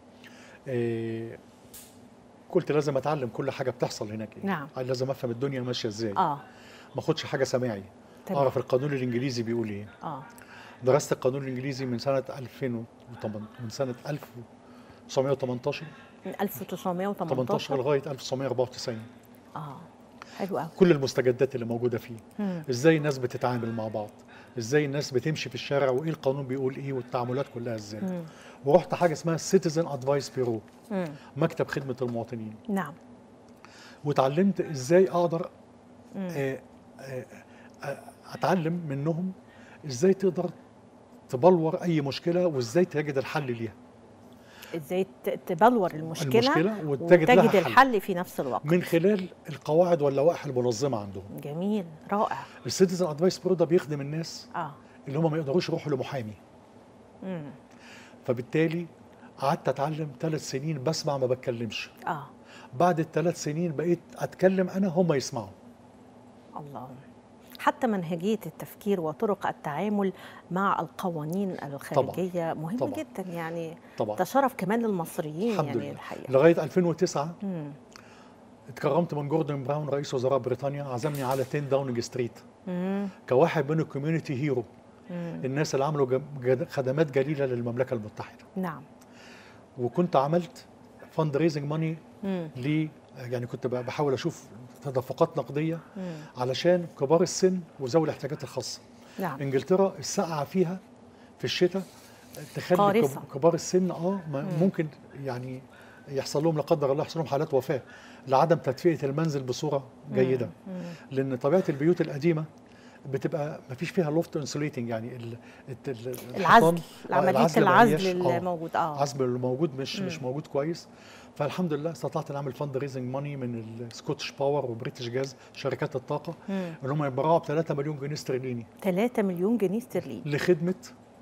إيه قلت لازم اتعلم كل حاجه بتحصل هناك ايه نعم. لازم افهم الدنيا ماشيه ازاي اه ما اخدش حاجه سماعي تمام. اعرف القانون الانجليزي بيقول ايه اه درست القانون الانجليزي من سنه 2008 من سنه 1918 من 1918 18 لغايه 1994 اه حلو قوي كل المستجدات اللي موجوده فيه مم. ازاي الناس بتتعامل مع بعض ازاي الناس بتمشي في الشارع وايه القانون بيقول ايه والتعاملات كلها ازاي مم. ورحت حاجه اسمها سيتيزن ادفايس بيرو مم. مكتب خدمه المواطنين نعم وتعلمت ازاي اقدر مم. آه، آه، آه، اتعلم منهم ازاي تقدر تبلور اي مشكله وازاي تجد الحل ليها ازاي ت- تبلور المشكله, المشكله وتجد, وتجد لها حل الحل في نفس الوقت من خلال القواعد واللوائح المنظمه عندهم جميل رائع السيتيزن ادفايس بيرو ده بيخدم الناس اه اللي هم ما يقدروش يروحوا لمحامي مم. فبالتالي قعدت اتعلم ثلاث سنين بسمع ما بتكلمش اه بعد الثلاث سنين بقيت اتكلم انا هم يسمعوا الله حتى منهجية التفكير وطرق التعامل مع القوانين الخارجية مهمة طبعاً. جدا يعني طبعا ده شرف كمان للمصريين الحمد يعني لله. الحقيقة لغايه 2009 مم. اتكرمت من جوردن براون رئيس وزراء بريطانيا عزمني على 10 داونينج ستريت مم. كواحد من الكوميونتي هيرو مم. الناس اللي عملوا جم- جد- خدمات جليله للمملكه المتحده نعم وكنت عملت فند ريزنج ماني مم. ل يعني كنت ب- بحاول اشوف تدفقات نقديه مم. علشان كبار السن وذوي الاحتياجات الخاصه نعم انجلترا السقعه فيها في الشتاء تخلي قارصة. كب- كبار السن اه ما- ممكن يعني يحصل لهم لا قدر الله يحصل لهم حالات وفاه لعدم تدفئه المنزل بصوره جيده لان طبيعه البيوت القديمه بتبقى ما فيش فيها لوفت انسوليتنج يعني ال ال- ال- الحيطان- العزل آه، عمليه ما العزل هياش- آه، الموجود اه العزل اللي موجود مش مش موجود كويس فالحمد لله استطعت نعمل فند ريزنج ماني من السكوتش باور وبريتش جاز شركات الطاقه مم. ان هم يتبرعوا ب 3 مليون جنيه استرليني 3 مليون جنيه استرليني لخدمه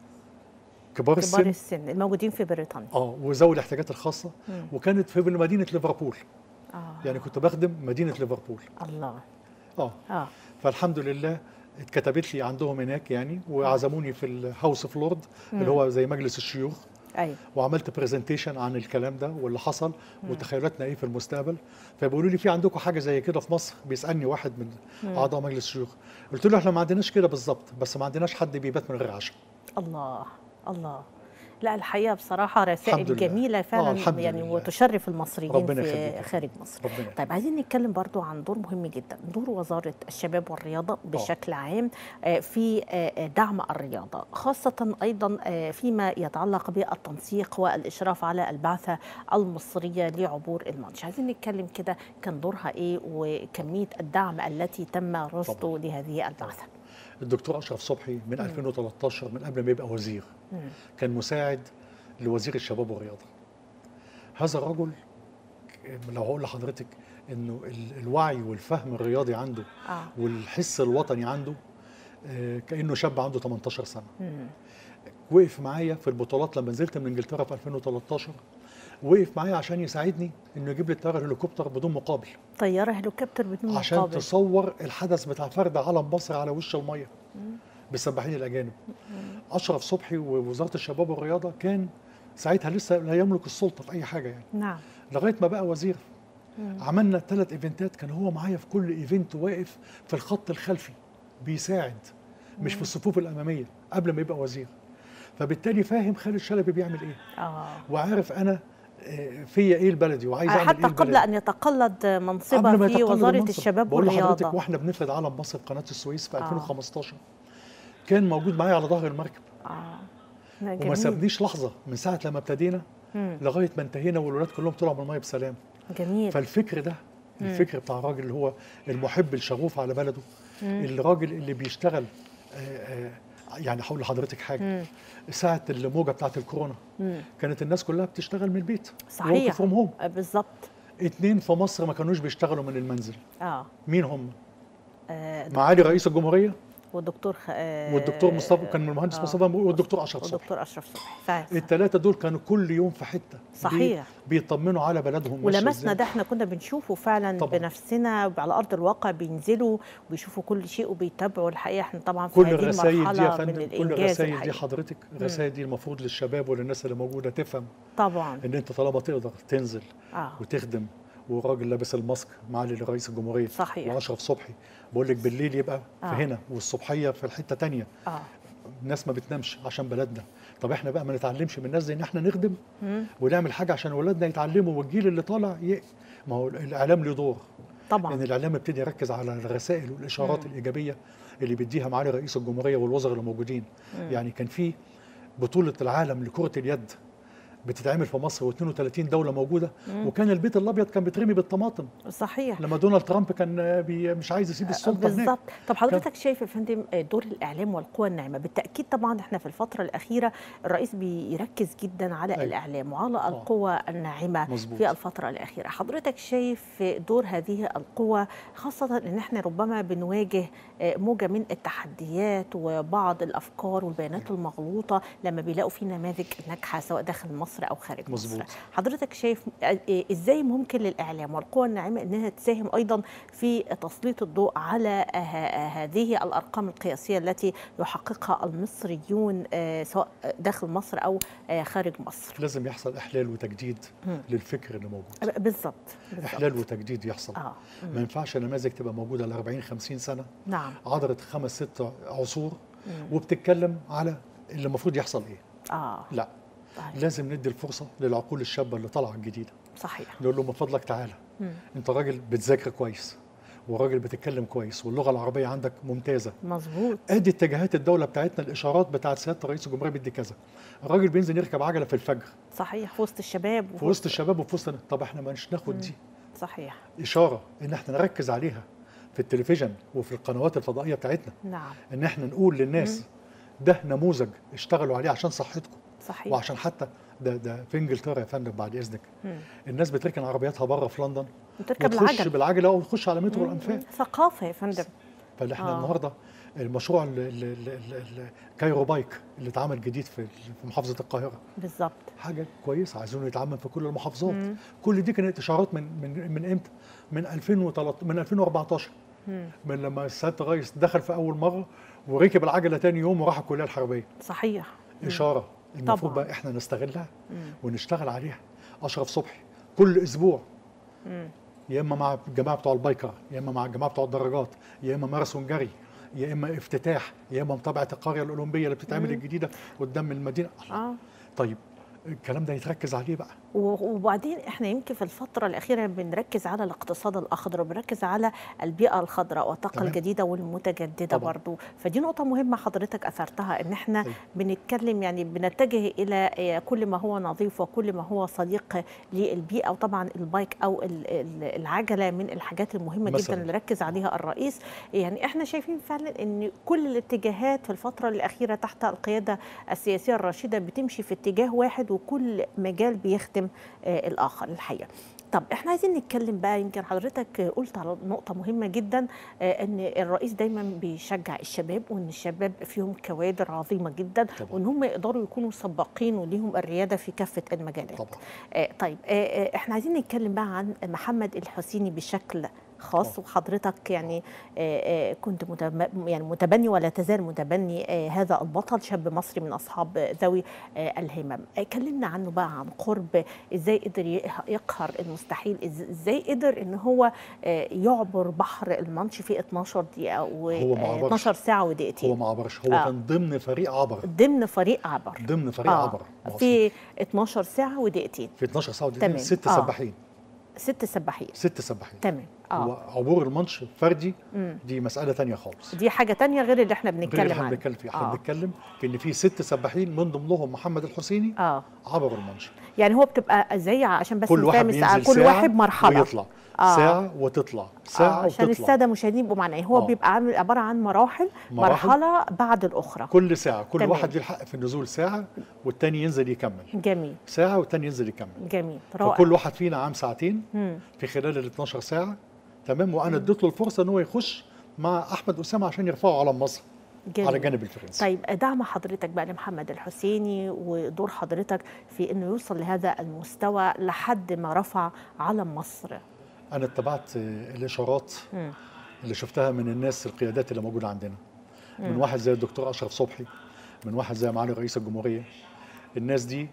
كبار كبار السن السن الموجودين في بريطانيا اه وذوي الاحتياجات الخاصه مم. وكانت في مدينه ليفربول اه يعني كنت بخدم مدينه ليفربول الله اه اه فالحمد لله اتكتبت لي عندهم هناك يعني وعزموني في الهاوس اوف لورد اللي هو زي مجلس الشيوخ ايوه وعملت برزنتيشن عن الكلام ده واللي حصل وتخيلاتنا ايه في المستقبل فبيقولوا لي في عندكم حاجه زي كده في مصر بيسالني واحد من اعضاء مجلس الشيوخ قلت له احنا ما عندناش كده بالظبط بس ما عندناش حد بيبات من غير عشاء الله الله لا الحقيقه بصراحه رسائل الحمد لله. جميله آه، فعلا الحمد يعني لله. وتشرف المصريين ربنا في يخليك. خارج مصر ربنا يخليك. طيب عايزين نتكلم برضو عن دور مهم جدا دور وزاره الشباب والرياضه بشكل عام آه، في آه، دعم الرياضه خاصه ايضا آه، فيما يتعلق بالتنسيق والاشراف على البعثه المصريه لعبور المانش عايزين نتكلم كده كان دورها ايه وكميه الدعم التي تم رصده لهذه البعثه الدكتور اشرف صبحي من 2013 من قبل ما يبقى وزير كان مساعد لوزير الشباب والرياضه هذا الرجل لو هقول لحضرتك انه ال- الوعي والفهم الرياضي عنده اه والحس الوطني عنده آه، كانه شاب عنده 18 سنه مم. وقف معايا في البطولات لما نزلت من انجلترا في 2013 وقف معايا عشان يساعدني انه يجيب لي الطياره الهليكوبتر بدون مقابل طياره هليكوبتر بدون عشان مقابل تصور الحدث بتاع فرد علم مصر على وش الميه بالسباحين الاجانب اشرف صبحي ووزاره الشباب والرياضه كان ساعتها لسه لا يملك السلطه في اي حاجه يعني نعم لغايه ما بقى وزير عملنا ثلاث ايفنتات كان هو معايا في كل ايفنت واقف في الخط الخلفي بيساعد مش في الصفوف الاماميه قبل ما يبقى وزير فبالتالي فاهم خالد شلبي بيعمل ايه اه وعارف انا آه، فيا ايه البلدي وعايز اعمل ايه حتى قبل البلدي. ان يتقلد قبل منصبه ما في يتقلد وزاره المنصب. الشباب بقول لحضرتك والرياضه واحنا بنفرد علم مصر في قناه السويس في آه. 2015 كان موجود معايا على ظهر المركب اه وما جميل سابنيش لحظه من ساعه لما ابتدينا مم. لغايه ما انتهينا والولاد كلهم طلعوا من الميه بسلام جميل فالفكر ده الفكر بتاع الراجل اللي هو المحب الشغوف على بلده الراجل اللي بيشتغل آه، آه، يعني هقول لحضرتك حاجه مم. ساعه الموجه بتاعت الكورونا مم. كانت الناس كلها بتشتغل من البيت صحيح. فروم هوم آه، بالظبط اتنين في مصر ما كانوش بيشتغلوا من المنزل اه مين هم آه، معالي رئيس الجمهوريه والدكتور خ... آه، والدكتور مصطفى كان المهندس آه. مصطفى والدكتور اشرف صبحي والدكتور اشرف صبحي فعلا الثلاثه دول كانوا كل يوم في حته صحيح. بي- بيطمنوا على بلدهم ماشية ولمسنا إزاي. ده احنا كنا بنشوفه فعلا طبعاً. بنفسنا على ارض الواقع بينزلوا وبيشوفوا كل شيء وبيتابعوا الحقيقه احنا طبعا في كل هذه الرسائل دي يا المرحله من فندم كل الانجاز الرسائل دي الحقيقي حضرتك الرسائل دي المفروض للشباب وللناس اللي موجوده تفهم طبعا ان انت طالما تقدر تنزل اه وتخدم والراجل لابس الماسك معالي رئيس الجمهوريه صحيح. واشرف صبحي بقول لك بالليل يبقى آه. في هنا والصبحيه في الحته تانية اه الناس ما بتنامش عشان بلدنا طب احنا بقى ما نتعلمش من الناس دي ان احنا نخدم مم. ونعمل حاجه عشان ولادنا يتعلموا والجيل اللي طالع ي... ما هو الاعلام له دور ان طبعا الاعلام ابتدي يركز على الرسائل والاشارات الايجابيه اللي بيديها معالي رئيس الجمهوريه والوزراء اللي موجودين يعني كان في بطوله العالم لكره اليد بتتعمل في مصر و32 دوله موجوده وكان البيت الابيض كان بيترمي بالطماطم صحيح لما دونالد ترامب كان بي مش عايز يسيب السلطه هناك بالظبط طب حضرتك شايف يا فندم دور الاعلام والقوى الناعمه بالتاكيد طبعا احنا في الفتره الاخيره الرئيس بيركز جدا على أيوة. الاعلام وعلى القوى الناعمه مظبوط. في الفتره الاخيره حضرتك شايف دور هذه القوى خاصه ان احنا ربما بنواجه موجه من التحديات وبعض الافكار والبيانات المغلوطه لما بيلاقوا في نماذج ناجحه سواء داخل مصر او خارج مظبوط. مصر حضرتك شايف ازاي ممكن للاعلام والقوى الناعمه انها تساهم ايضا في تسليط الضوء على ه- هذه الارقام القياسيه التي يحققها المصريون آه، سواء داخل مصر او آه، خارج مصر لازم يحصل احلال وتجديد مم. للفكر اللي موجود بالظبط بالظبط. احلال وتجديد يحصل اه ما ينفعش نماذج تبقى موجوده ل 40 50 سنه نعم عبرت خمس ست عصور مم. وبتتكلم على اللي المفروض يحصل ايه اه لا صحيح. لازم ندي الفرصه للعقول الشابه اللي طالعه الجديده صحيح نقول له من فضلك تعالى مم. انت راجل بتذاكر كويس والراجل بتتكلم كويس واللغه العربيه عندك ممتازه مظبوط ادي اتجاهات الدوله بتاعتنا الاشارات بتاعت سياده رئيس الجمهوريه بيدي كذا الراجل بينزل يركب عجله في الفجر صحيح في وسط الشباب في وسط الشباب وفي وسط طب احنا مش ناخد دي صحيح اشاره ان احنا نركز عليها في التلفزيون وفي القنوات الفضائيه بتاعتنا نعم ان احنا نقول للناس ده نموذج اشتغلوا عليه عشان صحتكم صحيح وعشان حتى ده ده في انجلترا يا فندم بعد اذنك مم. الناس بتركن عربياتها بره في لندن وتركب وتخش العجل بالعجله وتخش على مترو مم. الانفاق ثقافه يا فندم فاحنا آه. آه. النهارده المشروع ال- ال- ال- ال- ال- كايرو بايك اللي اتعمل جديد في في محافظه القاهره بالظبط حاجه كويسه عايزينه يتعمل في كل المحافظات مم. كل دي كانت اشارات من من من امتى من 2013 من 2014 مم. من لما السيد الرئيس دخل في اول مره وركب العجله تاني يوم وراح الكليه الحربيه صحيح مم. اشاره المفروض طبعاً. بقى احنا نستغلها مم. ونشتغل عليها اشرف صبحي كل اسبوع مم. يا اما مع الجماعه بتوع البايكر يا اما مع الجماعه بتوع الدراجات يا اما ماراثون جري يا اما افتتاح يا اما متابعه القريه الاولمبيه اللي بتتعمل مم. الجديده قدام المدينه اه طيب الكلام ده يتركز عليه بقى و- وبعدين احنا يمكن في الفترة الأخيرة بنركز على الاقتصاد الأخضر وبنركز على البيئة الخضراء والطاقة تمام. الجديدة والمتجددة طبعاً. برضو فدي نقطة مهمة حضرتك أثرتها إن احنا أيوة. بنتكلم يعني بنتجه إلى آه، كل ما هو نظيف وكل ما هو صديق للبيئة وطبعا البايك أو ال- ال- العجلة من الحاجات المهمة مثلاً. جدا اللي ركز عليها الرئيس يعني احنا شايفين فعلا إن كل الاتجاهات في الفترة الأخيرة تحت القيادة السياسية الرشيدة بتمشي في اتجاه واحد وكل مجال بيخدم آه، الآخر الحقيقة طب احنا عايزين نتكلم بقى يمكن حضرتك قلت على نقطة مهمة جدا آه، ان الرئيس دايما بيشجع الشباب وان الشباب فيهم كوادر عظيمة جدا طبعاً. وان هم يقدروا يكونوا سباقين وليهم الريادة في كافة المجالات طبعا آه، طيب آه، آه، احنا عايزين نتكلم بقى عن محمد الحسيني بشكل خاص آه. وحضرتك يعني آه، آه، كنت متب- يعني متبني ولا تزال متبني آه، هذا البطل شاب مصري من اصحاب ذوي آه، الهمم آه، كلمنا عنه بقى عن قرب ازاي قدر ي- يقهر المستحيل إز- ازاي قدر ان هو آه، يعبر بحر المانش في 12 دقيقه و هو ما آه، عبرش. 12 ساعه هو ودقيقتين ما عبرش هو آه. كان ضمن فريق عبر ضمن فريق عبر ضمن فريق آه، عبر ما هو في 12 ساعه ودقيقتين في 12 ساعه تمام. ودقيقتين ست آه. سباحين ست سباحين ست سباحين تمام هو اه عبور الماتش فردي مم. دي مساله تانية خالص دي حاجه تانية غير اللي احنا غير اللي بنتكلم احنا عنه بنتكلم فيه احنا آه. بنتكلم في ان في ست سباحين من ضمنهم محمد الحسيني اه عبروا الماتش يعني هو بتبقى زي عشان بس كل واحد نفهم الساعة، بينزل كل ساعة واحد مرحله ويطلع آه. ساعة وتطلع ساعة آه عشان وتطلع الساده المشاهدين يبقوا معنا هو آه. بيبقى عامل عباره عن مراحل, مراحل. مرحله بعد الاخرى كل ساعة كل تمام. واحد يلحق في النزول ساعة والتاني ينزل يكمل جميل ساعة والتاني ينزل يكمل جميل رائع فكل واحد فينا عام ساعتين مم. في خلال ال 12 ساعة تمام وانا اديت له الفرصة ان هو يخش مع احمد اسامة عشان يرفعوا علم مصر جميل. على الجانب الفرنسي طيب دعم حضرتك بقى لمحمد الحسيني ودور حضرتك في انه يوصل لهذا المستوى لحد ما رفع علم مصر انا اتبعت آه، الاشارات مم. اللي شفتها من الناس القيادات اللي موجوده عندنا من مم. واحد زي الدكتور اشرف صبحي من واحد زي معالي رئيس الجمهوريه الناس دي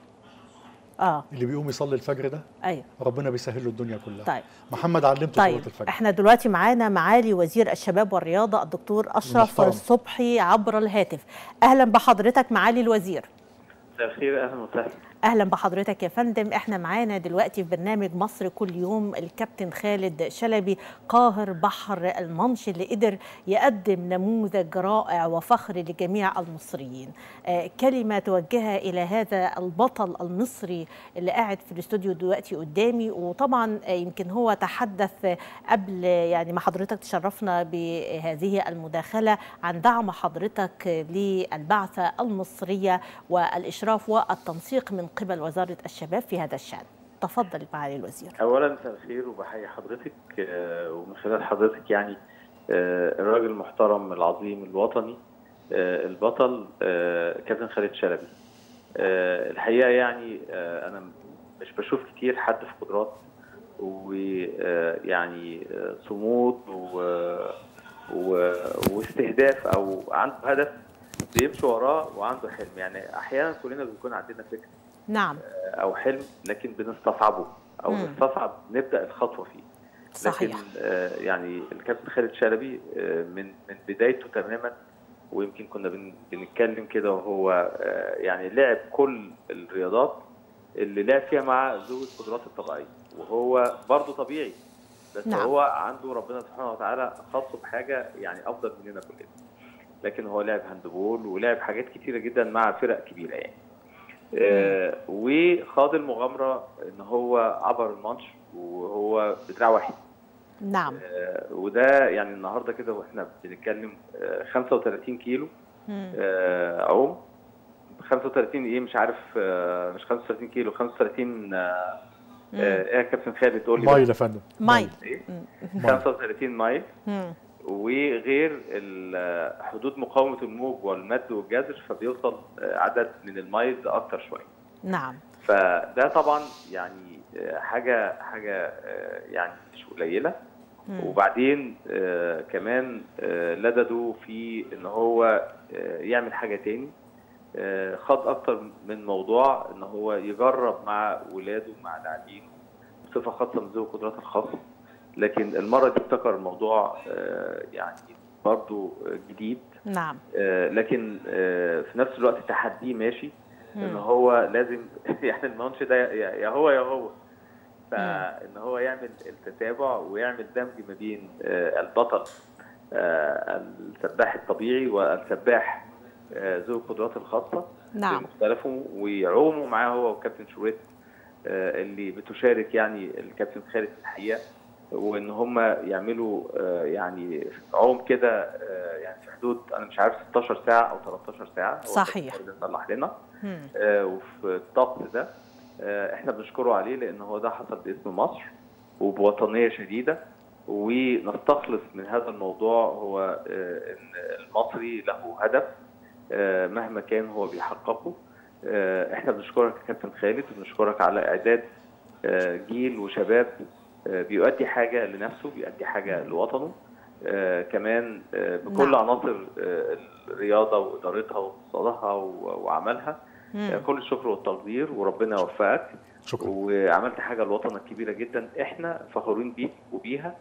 اه اللي بيقوم يصلي الفجر ده ايوه ربنا بيسهل له الدنيا كلها طيب محمد علمته طيب صلاه الفجر احنا دلوقتي معانا معالي وزير الشباب والرياضه الدكتور اشرف المحترم. الصبحي عبر الهاتف اهلا بحضرتك معالي الوزير مساء الخير اهلا وسهلا اهلا بحضرتك يا فندم احنا معانا دلوقتي في برنامج مصر كل يوم الكابتن خالد شلبي قاهر بحر المنش اللي قدر يقدم نموذج رائع وفخر لجميع المصريين آه كلمه توجهها الى هذا البطل المصري اللي قاعد في الاستوديو دلوقتي قدامي وطبعا آه يمكن هو تحدث آه، قبل آه، يعني ما حضرتك تشرفنا بهذه المداخله عن دعم حضرتك آه، للبعثه المصريه والاشراف والتنسيق من قبل وزاره الشباب في هذا الشان تفضل معالي الوزير اولا مساء الخير وبحيي حضرتك آه، ومن خلال حضرتك يعني آه، الراجل المحترم العظيم الوطني آه، البطل آه، كابتن خالد شلبي آه، الحقيقه يعني آه، انا مش بشوف كتير حد في قدرات ويعني صمود و- و- واستهداف او عنده هدف بيمشي وراه وعنده حلم يعني احيانا كلنا بيكون عندنا فكره نعم او حلم لكن بنستصعبه او مم. نستصعب نبدا الخطوه فيه صحيح لكن آه، يعني الكابتن خالد شلبي آه، من من بدايته تماما ويمكن كنا بن- بنتكلم كده وهو آه، يعني لعب كل الرياضات اللي لعب فيها مع ذوي القدرات الطبيعيه وهو برضه طبيعي بس نعم. هو عنده ربنا سبحانه وتعالى خاصه بحاجه يعني افضل مننا كلنا لكن هو لعب هاندبول ولعب حاجات كتيره جدا مع فرق كبيره يعني آه وخاض المغامره ان هو عبر الماتش وهو بدراع واحد نعم آه وده يعني النهارده كده واحنا بنتكلم آه 35 كيلو مم. آه عوم 35 ايه مش عارف آه مش 35 كيلو 35 آه آه، ايه يا كابتن خالد تقول لي مايل يا فندم مايل ايه مايل. 35 مايل مم. وغير ال- حدود مقاومه الموج والمد والجزر فبيوصل آه، عدد من المايلز اكتر شويه نعم فده طبعا يعني آه، حاجه حاجه آه، يعني مش قليله مم. وبعدين آه كمان آه لدده في ان هو آه يعمل حاجه تاني آه خد اكتر من موضوع ان هو يجرب مع ولاده مع لاعبين بصفه خاصه من ذوي القدرات الخاصه لكن المره دي ابتكر الموضوع آه يعني برضه جديد نعم آه لكن آه في نفس الوقت تحديه ماشي ان مم. هو لازم يعني الماتش ده يا يا هو يا هو فان هو يعمل التتابع ويعمل دمج ما بين آه، البطل آه، السباح الطبيعي والسباح آه، ذو القدرات الخاصه نعم بمختلفهم ويعوموا معاه هو وكابتن شويت آه، اللي بتشارك يعني الكابتن خالد الحقيقه وان هم يعملوا آه، يعني عوم كده آه، يعني في حدود انا مش عارف 16 ساعه او 13 ساعه هو صحيح. الكابتن خالد صلح لنا مم. آه، وفي الضغط ده آه، احنا بنشكره عليه لان هو ده حصل باسم مصر وبوطنيه شديده ونستخلص من هذا الموضوع هو آه، ان المصري له هدف آه، مهما كان هو بيحققه آه، احنا بنشكرك يا كابتن خالد وبنشكرك على اعداد آه، جيل وشباب آه، بيؤدي حاجه لنفسه بيؤدي حاجه لوطنه آه، كمان آه، بكل نعم. عناصر آه، الرياضه وادارتها واقتصادها و- وعملها مم. كل الشكر والتقدير وربنا يوفقك شكرا وعملت حاجه لوطنك كبيره جدا احنا فخورين بيك وبيها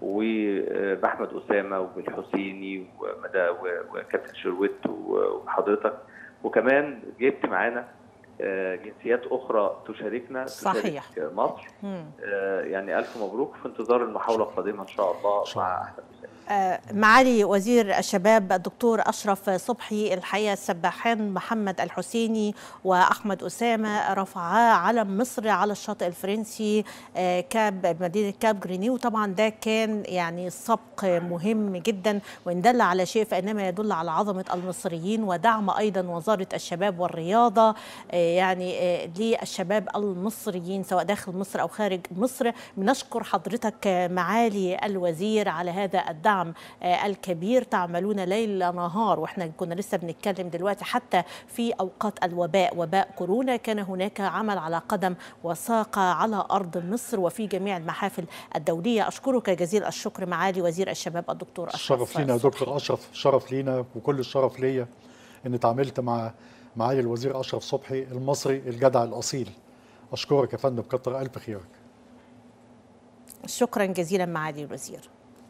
وباحمد اسامه وبالحسيني ومدى و- وكابتن شروت و- وحضرتك وكمان جبت معانا آه، جنسيات اخرى تشاركنا صحيح. تشارك مصر مم. آه، يعني الف مبروك في انتظار المحاوله القادمه ان شاء الله شاء مع الله. احمد اسامه آه، معالي وزير الشباب الدكتور أشرف صبحي الحقيقة السباحان محمد الحسيني وأحمد أسامة رفعا علم مصر على الشاطئ الفرنسي آه، كاب مدينة كاب جريني وطبعا ده كان يعني سبق مهم جدا وإن دل على شيء فإنما يدل على عظمة المصريين ودعم أيضا وزارة الشباب والرياضة آه، يعني آه، للشباب المصريين سواء داخل مصر أو خارج مصر بنشكر حضرتك آه، معالي الوزير على هذا الدعم آه، الكبير تعملون ليل نهار واحنا كنا لسه بنتكلم دلوقتي حتى في اوقات الوباء وباء كورونا كان هناك عمل على قدم وساق على ارض مصر وفي جميع المحافل الدوليه اشكرك جزيل الشكر معالي وزير الشباب الدكتور اشرف الشرف لينا يا صبحي. دكتور اشرف شرف لينا وكل الشرف ليا ان اتعاملت مع معالي الوزير اشرف صبحي المصري الجدع الاصيل اشكرك يا فندم كتر الف خيرك شكرا جزيلا معالي الوزير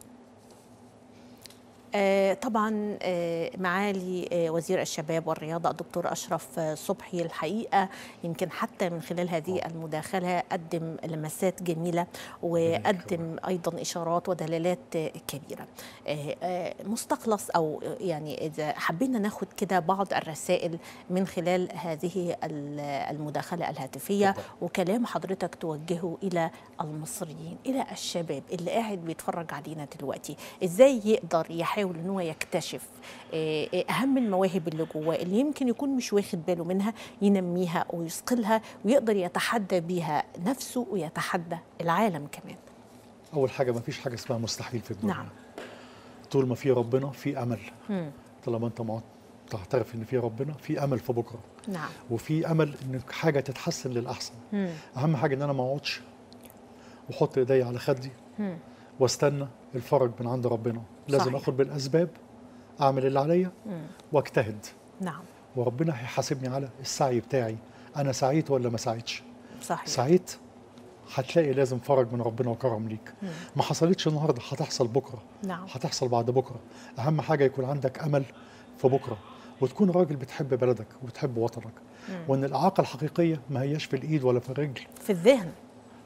آه، طبعا آه، معالي آه، وزير الشباب والرياضة الدكتور أشرف آه، صبحي الحقيقة يمكن حتى من خلال هذه المداخلة قدم لمسات جميلة وقدم أيضا إشارات ودلالات آه، كبيرة آه، آه، مستخلص أو آه، يعني إذا حبينا ناخد كده بعض الرسائل من خلال هذه ال- المداخلة الهاتفية اتفضل. وكلام حضرتك توجهه إلى المصريين إلى الشباب اللي قاعد بيتفرج علينا دلوقتي إزاي يقدر يحاول إن هو يكتشف آه، آه، أهم المواهب اللي جواه اللي يمكن يكون مش واخد باله منها ينميها ويثقلها ويقدر يتحدى بيها نفسه ويتحدى العالم كمان اول حاجه ما فيش حاجه اسمها مستحيل في الدنيا نعم. طول ما في ربنا في امل مم. طالما انت مع- تعترف ان في ربنا في امل في بكره نعم وفي امل ان حاجه تتحسن للاحسن مم. اهم حاجه ان انا ما اقعدش واحط ايدي على خدي مم. واستنى الفرج من عند ربنا لازم صحيح. اخد بالاسباب اعمل اللي عليا مم. واجتهد نعم وربنا هيحاسبني على السعي بتاعي انا سعيت ولا ما سعيتش صحيح سعيت هتلاقي لازم فرج من ربنا وكرم ليك مم. ما حصلتش النهارده هتحصل بكره نعم هتحصل بعد بكره اهم حاجه يكون عندك امل في بكره وتكون راجل بتحب بلدك وبتحب وطنك مم. وان الاعاقه الحقيقيه ما هياش في الايد ولا في الرجل في الذهن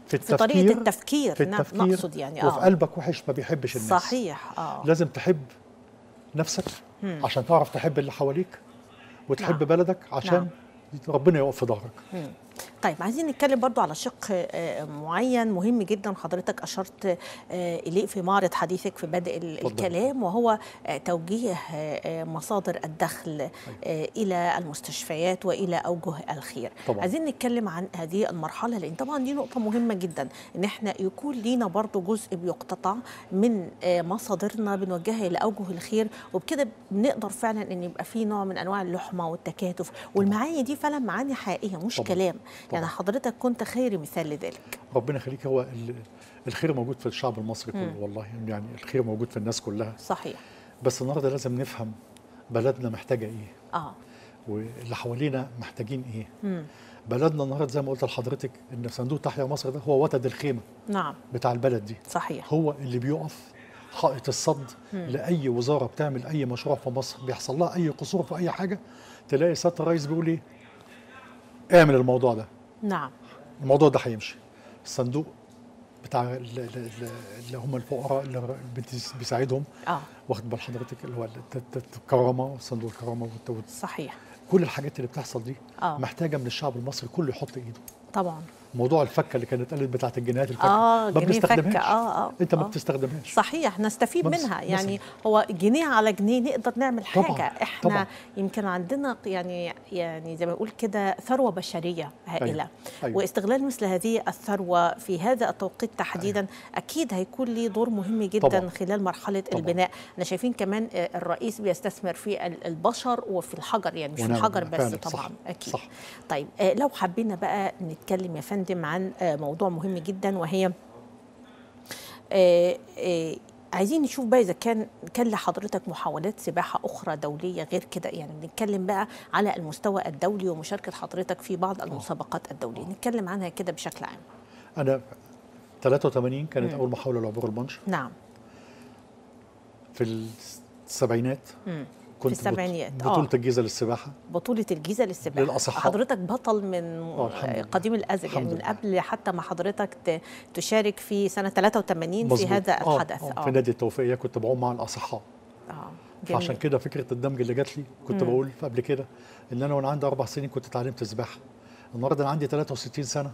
في في طريقه التفكير التفكير, في نعم التفكير نقصد يعني وفي اه قلبك وحش ما بيحبش الناس صحيح اه لازم تحب نفسك مم. عشان تعرف تحب اللي حواليك وتحب نعم. بلدك عشان نعم. ربنا يقف في ظهرك مم. طيب عايزين نتكلم برضو على شق آه، معين مهم جدا حضرتك أشرت آه، إليه في معرض حديثك في بدء ال- اتفضل. الكلام وهو آه، توجيه آه، آه، مصادر الدخل آه، إلى المستشفيات وإلى أوجه الخير طبعاً. عايزين نتكلم عن هذه المرحلة لأن طبعا دي نقطة مهمة جدا إن احنا يكون لينا برضو جزء بيقتطع من آه، مصادرنا بنوجهها إلى أوجه الخير وبكده بنقدر فعلا إن يبقى في نوع من أنواع اللحمة والتكاتف والمعاني دي فعلا معاني حقيقية مش طبعاً. كلام يعني طبعاً. حضرتك كنت خير مثال لذلك ربنا يخليك هو ال- الخير موجود في الشعب المصري كله مم. والله يعني الخير موجود في الناس كلها صحيح بس النهارده لازم نفهم بلدنا محتاجه ايه اه واللي حوالينا محتاجين ايه مم. بلدنا النهارده زي ما قلت لحضرتك ان صندوق تحيا مصر ده هو وتد الخيمه نعم بتاع البلد دي صحيح هو اللي بيقف حائط الصد لاي وزاره بتعمل اي مشروع في مصر بيحصل لها اي قصور في اي حاجه تلاقي سياده الرئيس بيقول ايه اعمل الموضوع ده نعم الموضوع ده هيمشي الصندوق بتاع ال- ال- ال- اللي هم الفقراء اللي بتس- بيساعدهم اه واخد بال حضرتك اللي هو الت- الت- الكرامه صندوق الكرامه والت- والت- صحيح كل الحاجات اللي بتحصل دي آه. محتاجه من الشعب المصري كله يحط ايده طبعا موضوع الفكه اللي كانت قالت بتاعت الجنيهات الفكه اه ما جنيه بنستخدمهاش فكه اه اه انت ما آه. بتستخدمهاش صحيح نستفيد بس- منها بس- يعني هو جنيه على جنيه نقدر نعمل حاجه طبعاً، احنا طبعاً. يمكن عندنا يعني يعني زي ما نقول كده ثروه بشريه هائله أيوة، أيوة. واستغلال مثل هذه الثروه في هذا التوقيت تحديدا اكيد هيكون ليه دور مهم جدا طبعاً. خلال مرحله طبعاً. البناء احنا شايفين كمان آه، الرئيس بيستثمر في ال- البشر وفي الحجر يعني مش في ونعم الحجر بالله، بس فعلاً، طبعا صح، اكيد صح. طيب آه، لو حبينا بقى نتكلم يا فندم عن آه، موضوع مهم جدا وهي آه، آه، عايزين نشوف بقى اذا كان كان لحضرتك محاولات سباحه اخرى دوليه غير كده يعني بنتكلم بقى على المستوى الدولي ومشاركه حضرتك في بعض المسابقات الدوليه نتكلم عنها كده بشكل عام انا 83 كانت مم. اول محاوله لعبور المنش نعم في السبعينات مم. كنت بط- السبعينيات، آه. بطوله الجيزه للسباحه بطولة الجيزة للسباحة للأصحاء. حضرتك بطل من الحمد لله. قديم الأزل يعني الحمد من لله. قبل حتى ما حضرتك ت- تشارك في سنة 83 في مظبوط. هذا آه، الحدث آه. في نادي التوفيقيه كنت بعوم مع الاصحاء آه. فعشان جميل. كده فكره الدمج اللي جات لي كنت مم. بقول قبل كده ان انا وانا عندي اربع سنين كنت اتعلمت سباحه النهارده انا عندي 63 سنه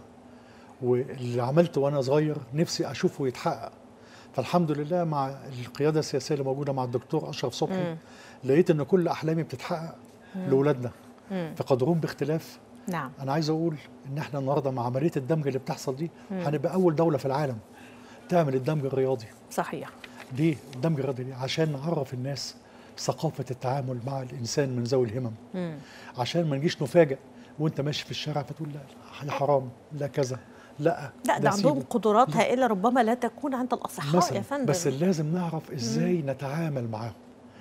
واللي عملته وانا صغير نفسي اشوفه يتحقق فالحمد لله مع القياده السياسيه اللي موجوده مع الدكتور اشرف صبحي مم. لقيت ان كل احلامي بتتحقق لاولادنا مم. فقدرون باختلاف نعم انا عايز اقول ان احنا النهارده مع عمليه الدمج اللي بتحصل دي هنبقى اول دوله في العالم تعمل الدمج الرياضي صحيح ليه الدمج الرياضي ليه؟ عشان نعرف الناس ثقافه التعامل مع الانسان من ذوي الهمم مم. عشان ما نجيش نفاجئ وانت ماشي في الشارع فتقول لا يا حرام لا كذا لا لا ده عندهم سيبه. قدرات هائلة ربما لا تكون عند الأصحاء مثلا يا فندم بس لازم نعرف ازاي نتعامل معاهم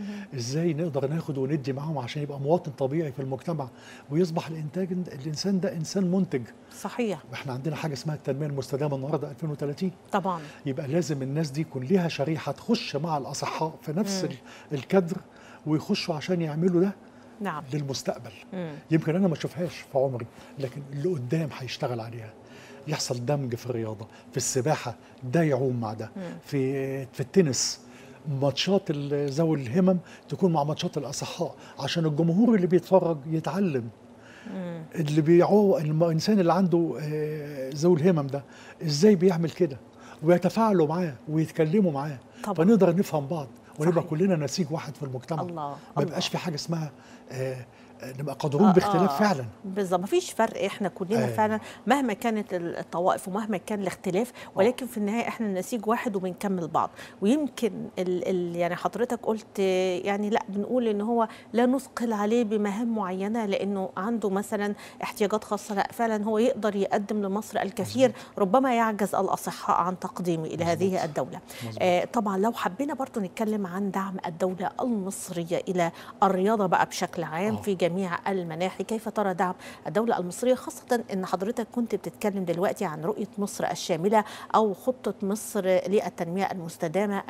ازاي نقدر ناخد وندي معاهم عشان يبقى مواطن طبيعي في المجتمع ويصبح الانتاج الانسان ده انسان منتج صحيح احنا عندنا حاجه اسمها التنميه المستدامه النهارده 2030 طبعا يبقى لازم الناس دي يكون ليها شريحه تخش مع الاصحاء في نفس ال- الكادر ويخشوا عشان يعملوا ده نعم للمستقبل مم. يمكن انا ما اشوفهاش في عمري لكن اللي قدام هيشتغل عليها يحصل دمج في الرياضه في السباحه ده يعوم مع ده في في التنس ماتشات ال- ذوي الهمم تكون مع ماتشات الاصحاء عشان الجمهور اللي بيتفرج يتعلم مم. اللي بيعو الانسان اللي عنده آه، ذوي الهمم ده ازاي بيعمل كده ويتفاعلوا معاه ويتكلموا معاه طبعا. فنقدر نفهم بعض ونبقى صحيح. كلنا نسيج واحد في المجتمع الله ما الله. يبقاش في حاجه اسمها آه، آه، نبقى قادرون باختلاف فعلا بالظبط مفيش فرق احنا كلنا آه. فعلا مهما كانت الطوائف ومهما كان الاختلاف ولكن في النهايه احنا نسيج واحد وبنكمل بعض ويمكن ال ال يعني حضرتك قلت يعني لا بنقول ان هو لا نثقل عليه بمهام معينه لانه عنده مثلا احتياجات خاصه لا فعلا هو يقدر يقدم لمصر الكثير ربما يعجز الاصحاء عن تقديمه الى هذه الدوله آه طبعا لو حبينا برضو نتكلم عن دعم الدوله المصريه الى الرياضه بقى بشكل عام آه. في جميع المناحي كيف ترى دعم الدولة المصرية خاصة أن حضرتك كنت بتتكلم دلوقتي عن رؤية مصر الشاملة أو خطة مصر للتنمية المستدامة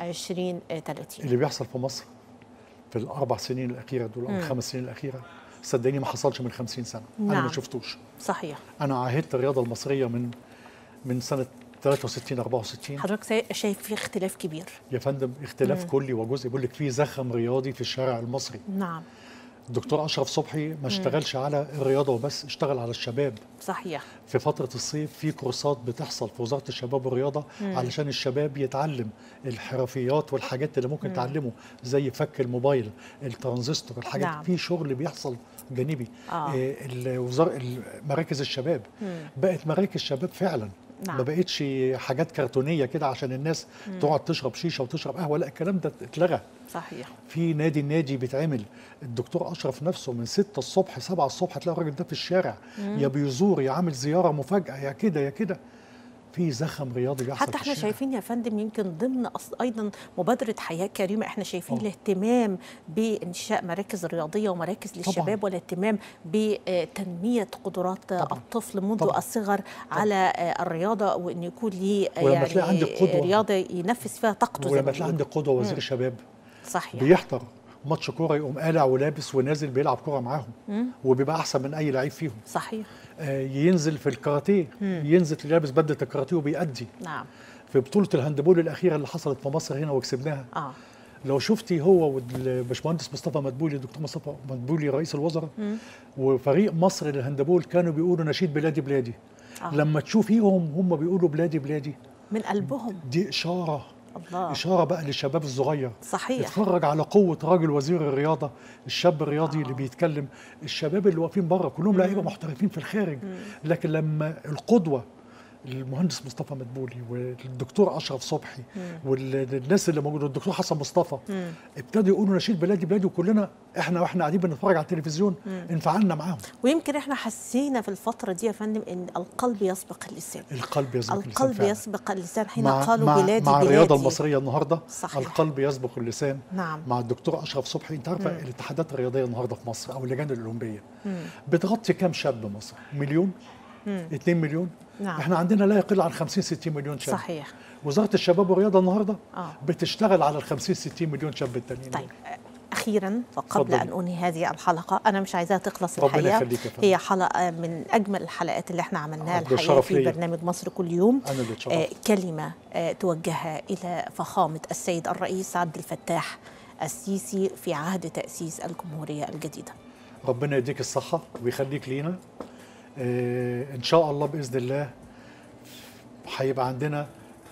2030 اللي بيحصل في مصر في الاربع سنين الاخيره دول او مم. الخمس سنين الاخيره صدقني ما حصلش من 50 سنه انا نعم. ما شفتوش صحيح انا عاهدت الرياضه المصريه من من سنه 63 64 حضرتك سا- شايف في اختلاف كبير يا فندم اختلاف كلي وجزء بيقول لك في زخم رياضي في الشارع المصري نعم الدكتور اشرف صبحي ما اشتغلش على الرياضه وبس اشتغل على الشباب صحيح في فترة الصيف في كورسات بتحصل في وزارة الشباب والرياضة علشان الشباب يتعلم الحرفيات والحاجات اللي ممكن تعلمه زي فك الموبايل الترانزستور الحاجات نعم. في شغل بيحصل جانبي آه. آه. الوزارة مراكز الشباب بقت مراكز شباب فعلا نعم. ما بقتش حاجات كرتونية كده عشان الناس تقعد تشرب شيشة وتشرب قهوة لا الكلام ده اتلغى صحيح في نادي النادي بيتعمل الدكتور اشرف نفسه من 6 الصبح 7 الصبح تلاقي الراجل ده في الشارع يا بيزور يا عامل زياره مفاجاه يا كده يا كده في زخم رياضي بيحصل حتى في احنا الشارع. شايفين يا فندم يمكن ضمن أص- ايضا مبادره حياه كريمه احنا شايفين آه. الاهتمام بانشاء مراكز رياضيه ومراكز للشباب والاهتمام بتنميه قدرات طبعاً. الطفل منذ طبعاً. الصغر على آه، الرياضه وان يكون ليه آه، ولما تلاقي عندك قدوة. رياضه ينفذ فيها طاقته زي ما ولما تلاقي بيقولوا. عندك قدوه وزير شباب صحيح بيحضر ماتش كوره يقوم قالع ولابس ونازل بيلعب كوره معاهم وبيبقى احسن من اي لعيب فيهم صحيح آه، ينزل في الكاراتيه ينزل لابس بدله الكاراتيه وبيأدي نعم في بطوله الهاندبول الاخيره اللي حصلت في مصر هنا وكسبناها اه لو شفتي هو والباشمهندس مصطفى مدبولي الدكتور مصطفى مدبولي رئيس الوزراء وفريق مصر للهاندبول كانوا بيقولوا نشيد بلادي بلادي آه. لما تشوفيهم هم بيقولوا بلادي بلادي من قلبهم دي اشاره الله اشاره بقى للشباب الصغير صحيح اتفرج على قوه راجل وزير الرياضه الشاب الرياضي آه. اللي بيتكلم الشباب اللي واقفين بره كلهم لعيبه محترفين في الخارج لكن لما القدوه المهندس مصطفى مدبولي والدكتور اشرف صبحي والناس اللي موجوده الدكتور حسن مصطفى ابتدوا يقولوا نشيد بلادي بلادي وكلنا احنا واحنا قاعدين بنتفرج على التلفزيون انفعلنا معاهم ويمكن احنا حسينا في الفتره دي يا فندم ان القلب يسبق اللسان القلب يسبق اللسان القلب فعلا. يسبق اللسان حين مع قالوا مع بلادي مع بلادي الرياضه المصريه النهارده صحيح. القلب يسبق اللسان نعم مع الدكتور اشرف صبحي انت عارفه الاتحادات الرياضيه النهارده في مصر او اللجان الاولمبيه بتغطي كام شاب مصر مليون 2 مليون نعم. احنا عندنا لا يقل عن 50 60 مليون شاب صحيح وزاره الشباب والرياضه النهارده آه. بتشتغل على ال 50 60 مليون شاب التانيين طيب اخيرا وقبل اتفضلي. ان انهي هذه الحلقه انا مش عايزاها تخلص ربنا الحقيقه يخليك يا فندم. هي حلقه من اجمل الحلقات اللي احنا عملناها آه، الحقيقه بالشرف في ليا. برنامج مصر كل يوم انا اللي آه اتشرفت كلمه آه توجهها الى فخامه السيد الرئيس عبد الفتاح السيسي في عهد تاسيس الجمهوريه الجديده ربنا يديك الصحه ويخليك لينا اه ان شاء الله باذن الله هيبقى عندنا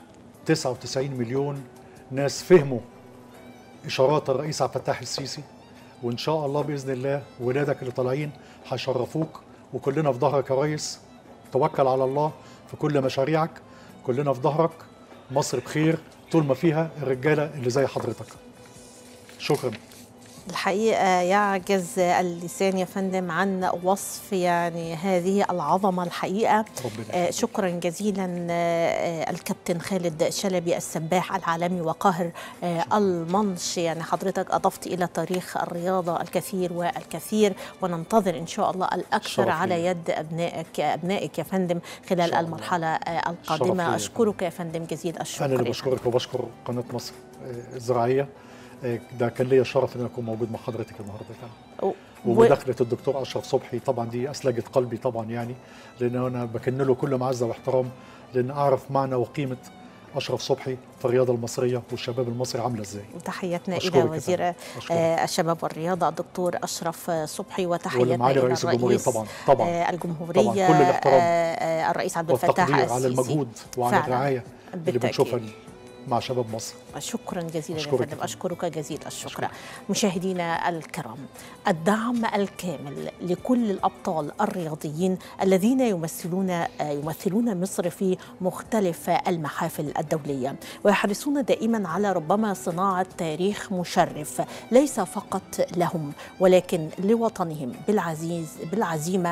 99 مليون ناس فهموا اشارات الرئيس عبد الفتاح السيسي وان شاء الله باذن الله ولادك اللي طالعين هيشرفوك وكلنا في ظهرك يا ريس توكل على الله في كل مشاريعك كلنا في ظهرك مصر بخير طول ما فيها الرجاله اللي زي حضرتك شكرا الحقيقة يعجز اللسان يا فندم عن وصف يعني هذه العظمة الحقيقة ربنا آه، شكرا جزيلا آه، الكابتن خالد شلبي السباح العالمي وقاهر آه، المنش يعني حضرتك أضفت إلى تاريخ الرياضة الكثير والكثير وننتظر إن شاء الله الأكثر شرف على لي. يد أبنائك أبنائك يا فندم خلال شاء الله. المرحلة آه، شرف لي القادمة يا أشكرك يا فندم جزيل الشكر انا اللي يا بشكرك وبشكر قناه مصر آه، الزراعيه آه، ده كان ليا الشرف ان أنا اكون موجود مع حضرتك النهارده كمان فندم. و- ومداخله الدكتور اشرف صبحي طبعا دي اسلجت قلبي طبعا يعني لان انا بكن له كل معزه واحترام لان اعرف معنى وقيمه اشرف صبحي في الرياضه المصريه والشباب المصري عامله ازاي تحياتنا أشكرك إلى يا وزير فندم. أشكرك. آه، الشباب والرياضة الدكتور أشرف صبحي وتحياتنا ولمعالي إلى رئيس الجمهوريه الرئيس طبعا طبعا آه، الجمهورية طبعاً، كل الاحترام آه، آه، الرئيس عبد الفتاح والتقدير على السيسي المجهود وعلى فعلاً. الرعايه اللي بالتأكيد. بنشوفها مع شباب مصر شكرا جزيلا يا أشكرك يا فندم فندم. أشكرك جزيل الشكر أشكرك. مشاهدينا الكرام الدعم الكامل لكل الأبطال الرياضيين الذين يمثلون آه، يمثلون مصر في مختلف المحافل الدولية ويحرصون دائما على ربما صناعة تاريخ مشرف ليس فقط لهم ولكن لوطنهم بالعزيز بالعزيمة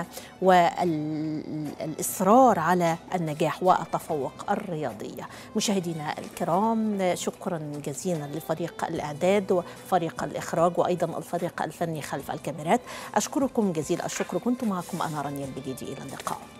والإصرار على النجاح والتفوق الرياضي مشاهدينا الكرام شكرا جزيلا لفريق الإعداد وفريق الإخراج وأيضا الفريق الفني خلف الكاميرات أشكركم جزيل الشكر كنت معكم أنا رانيا البليدي إلى اللقاء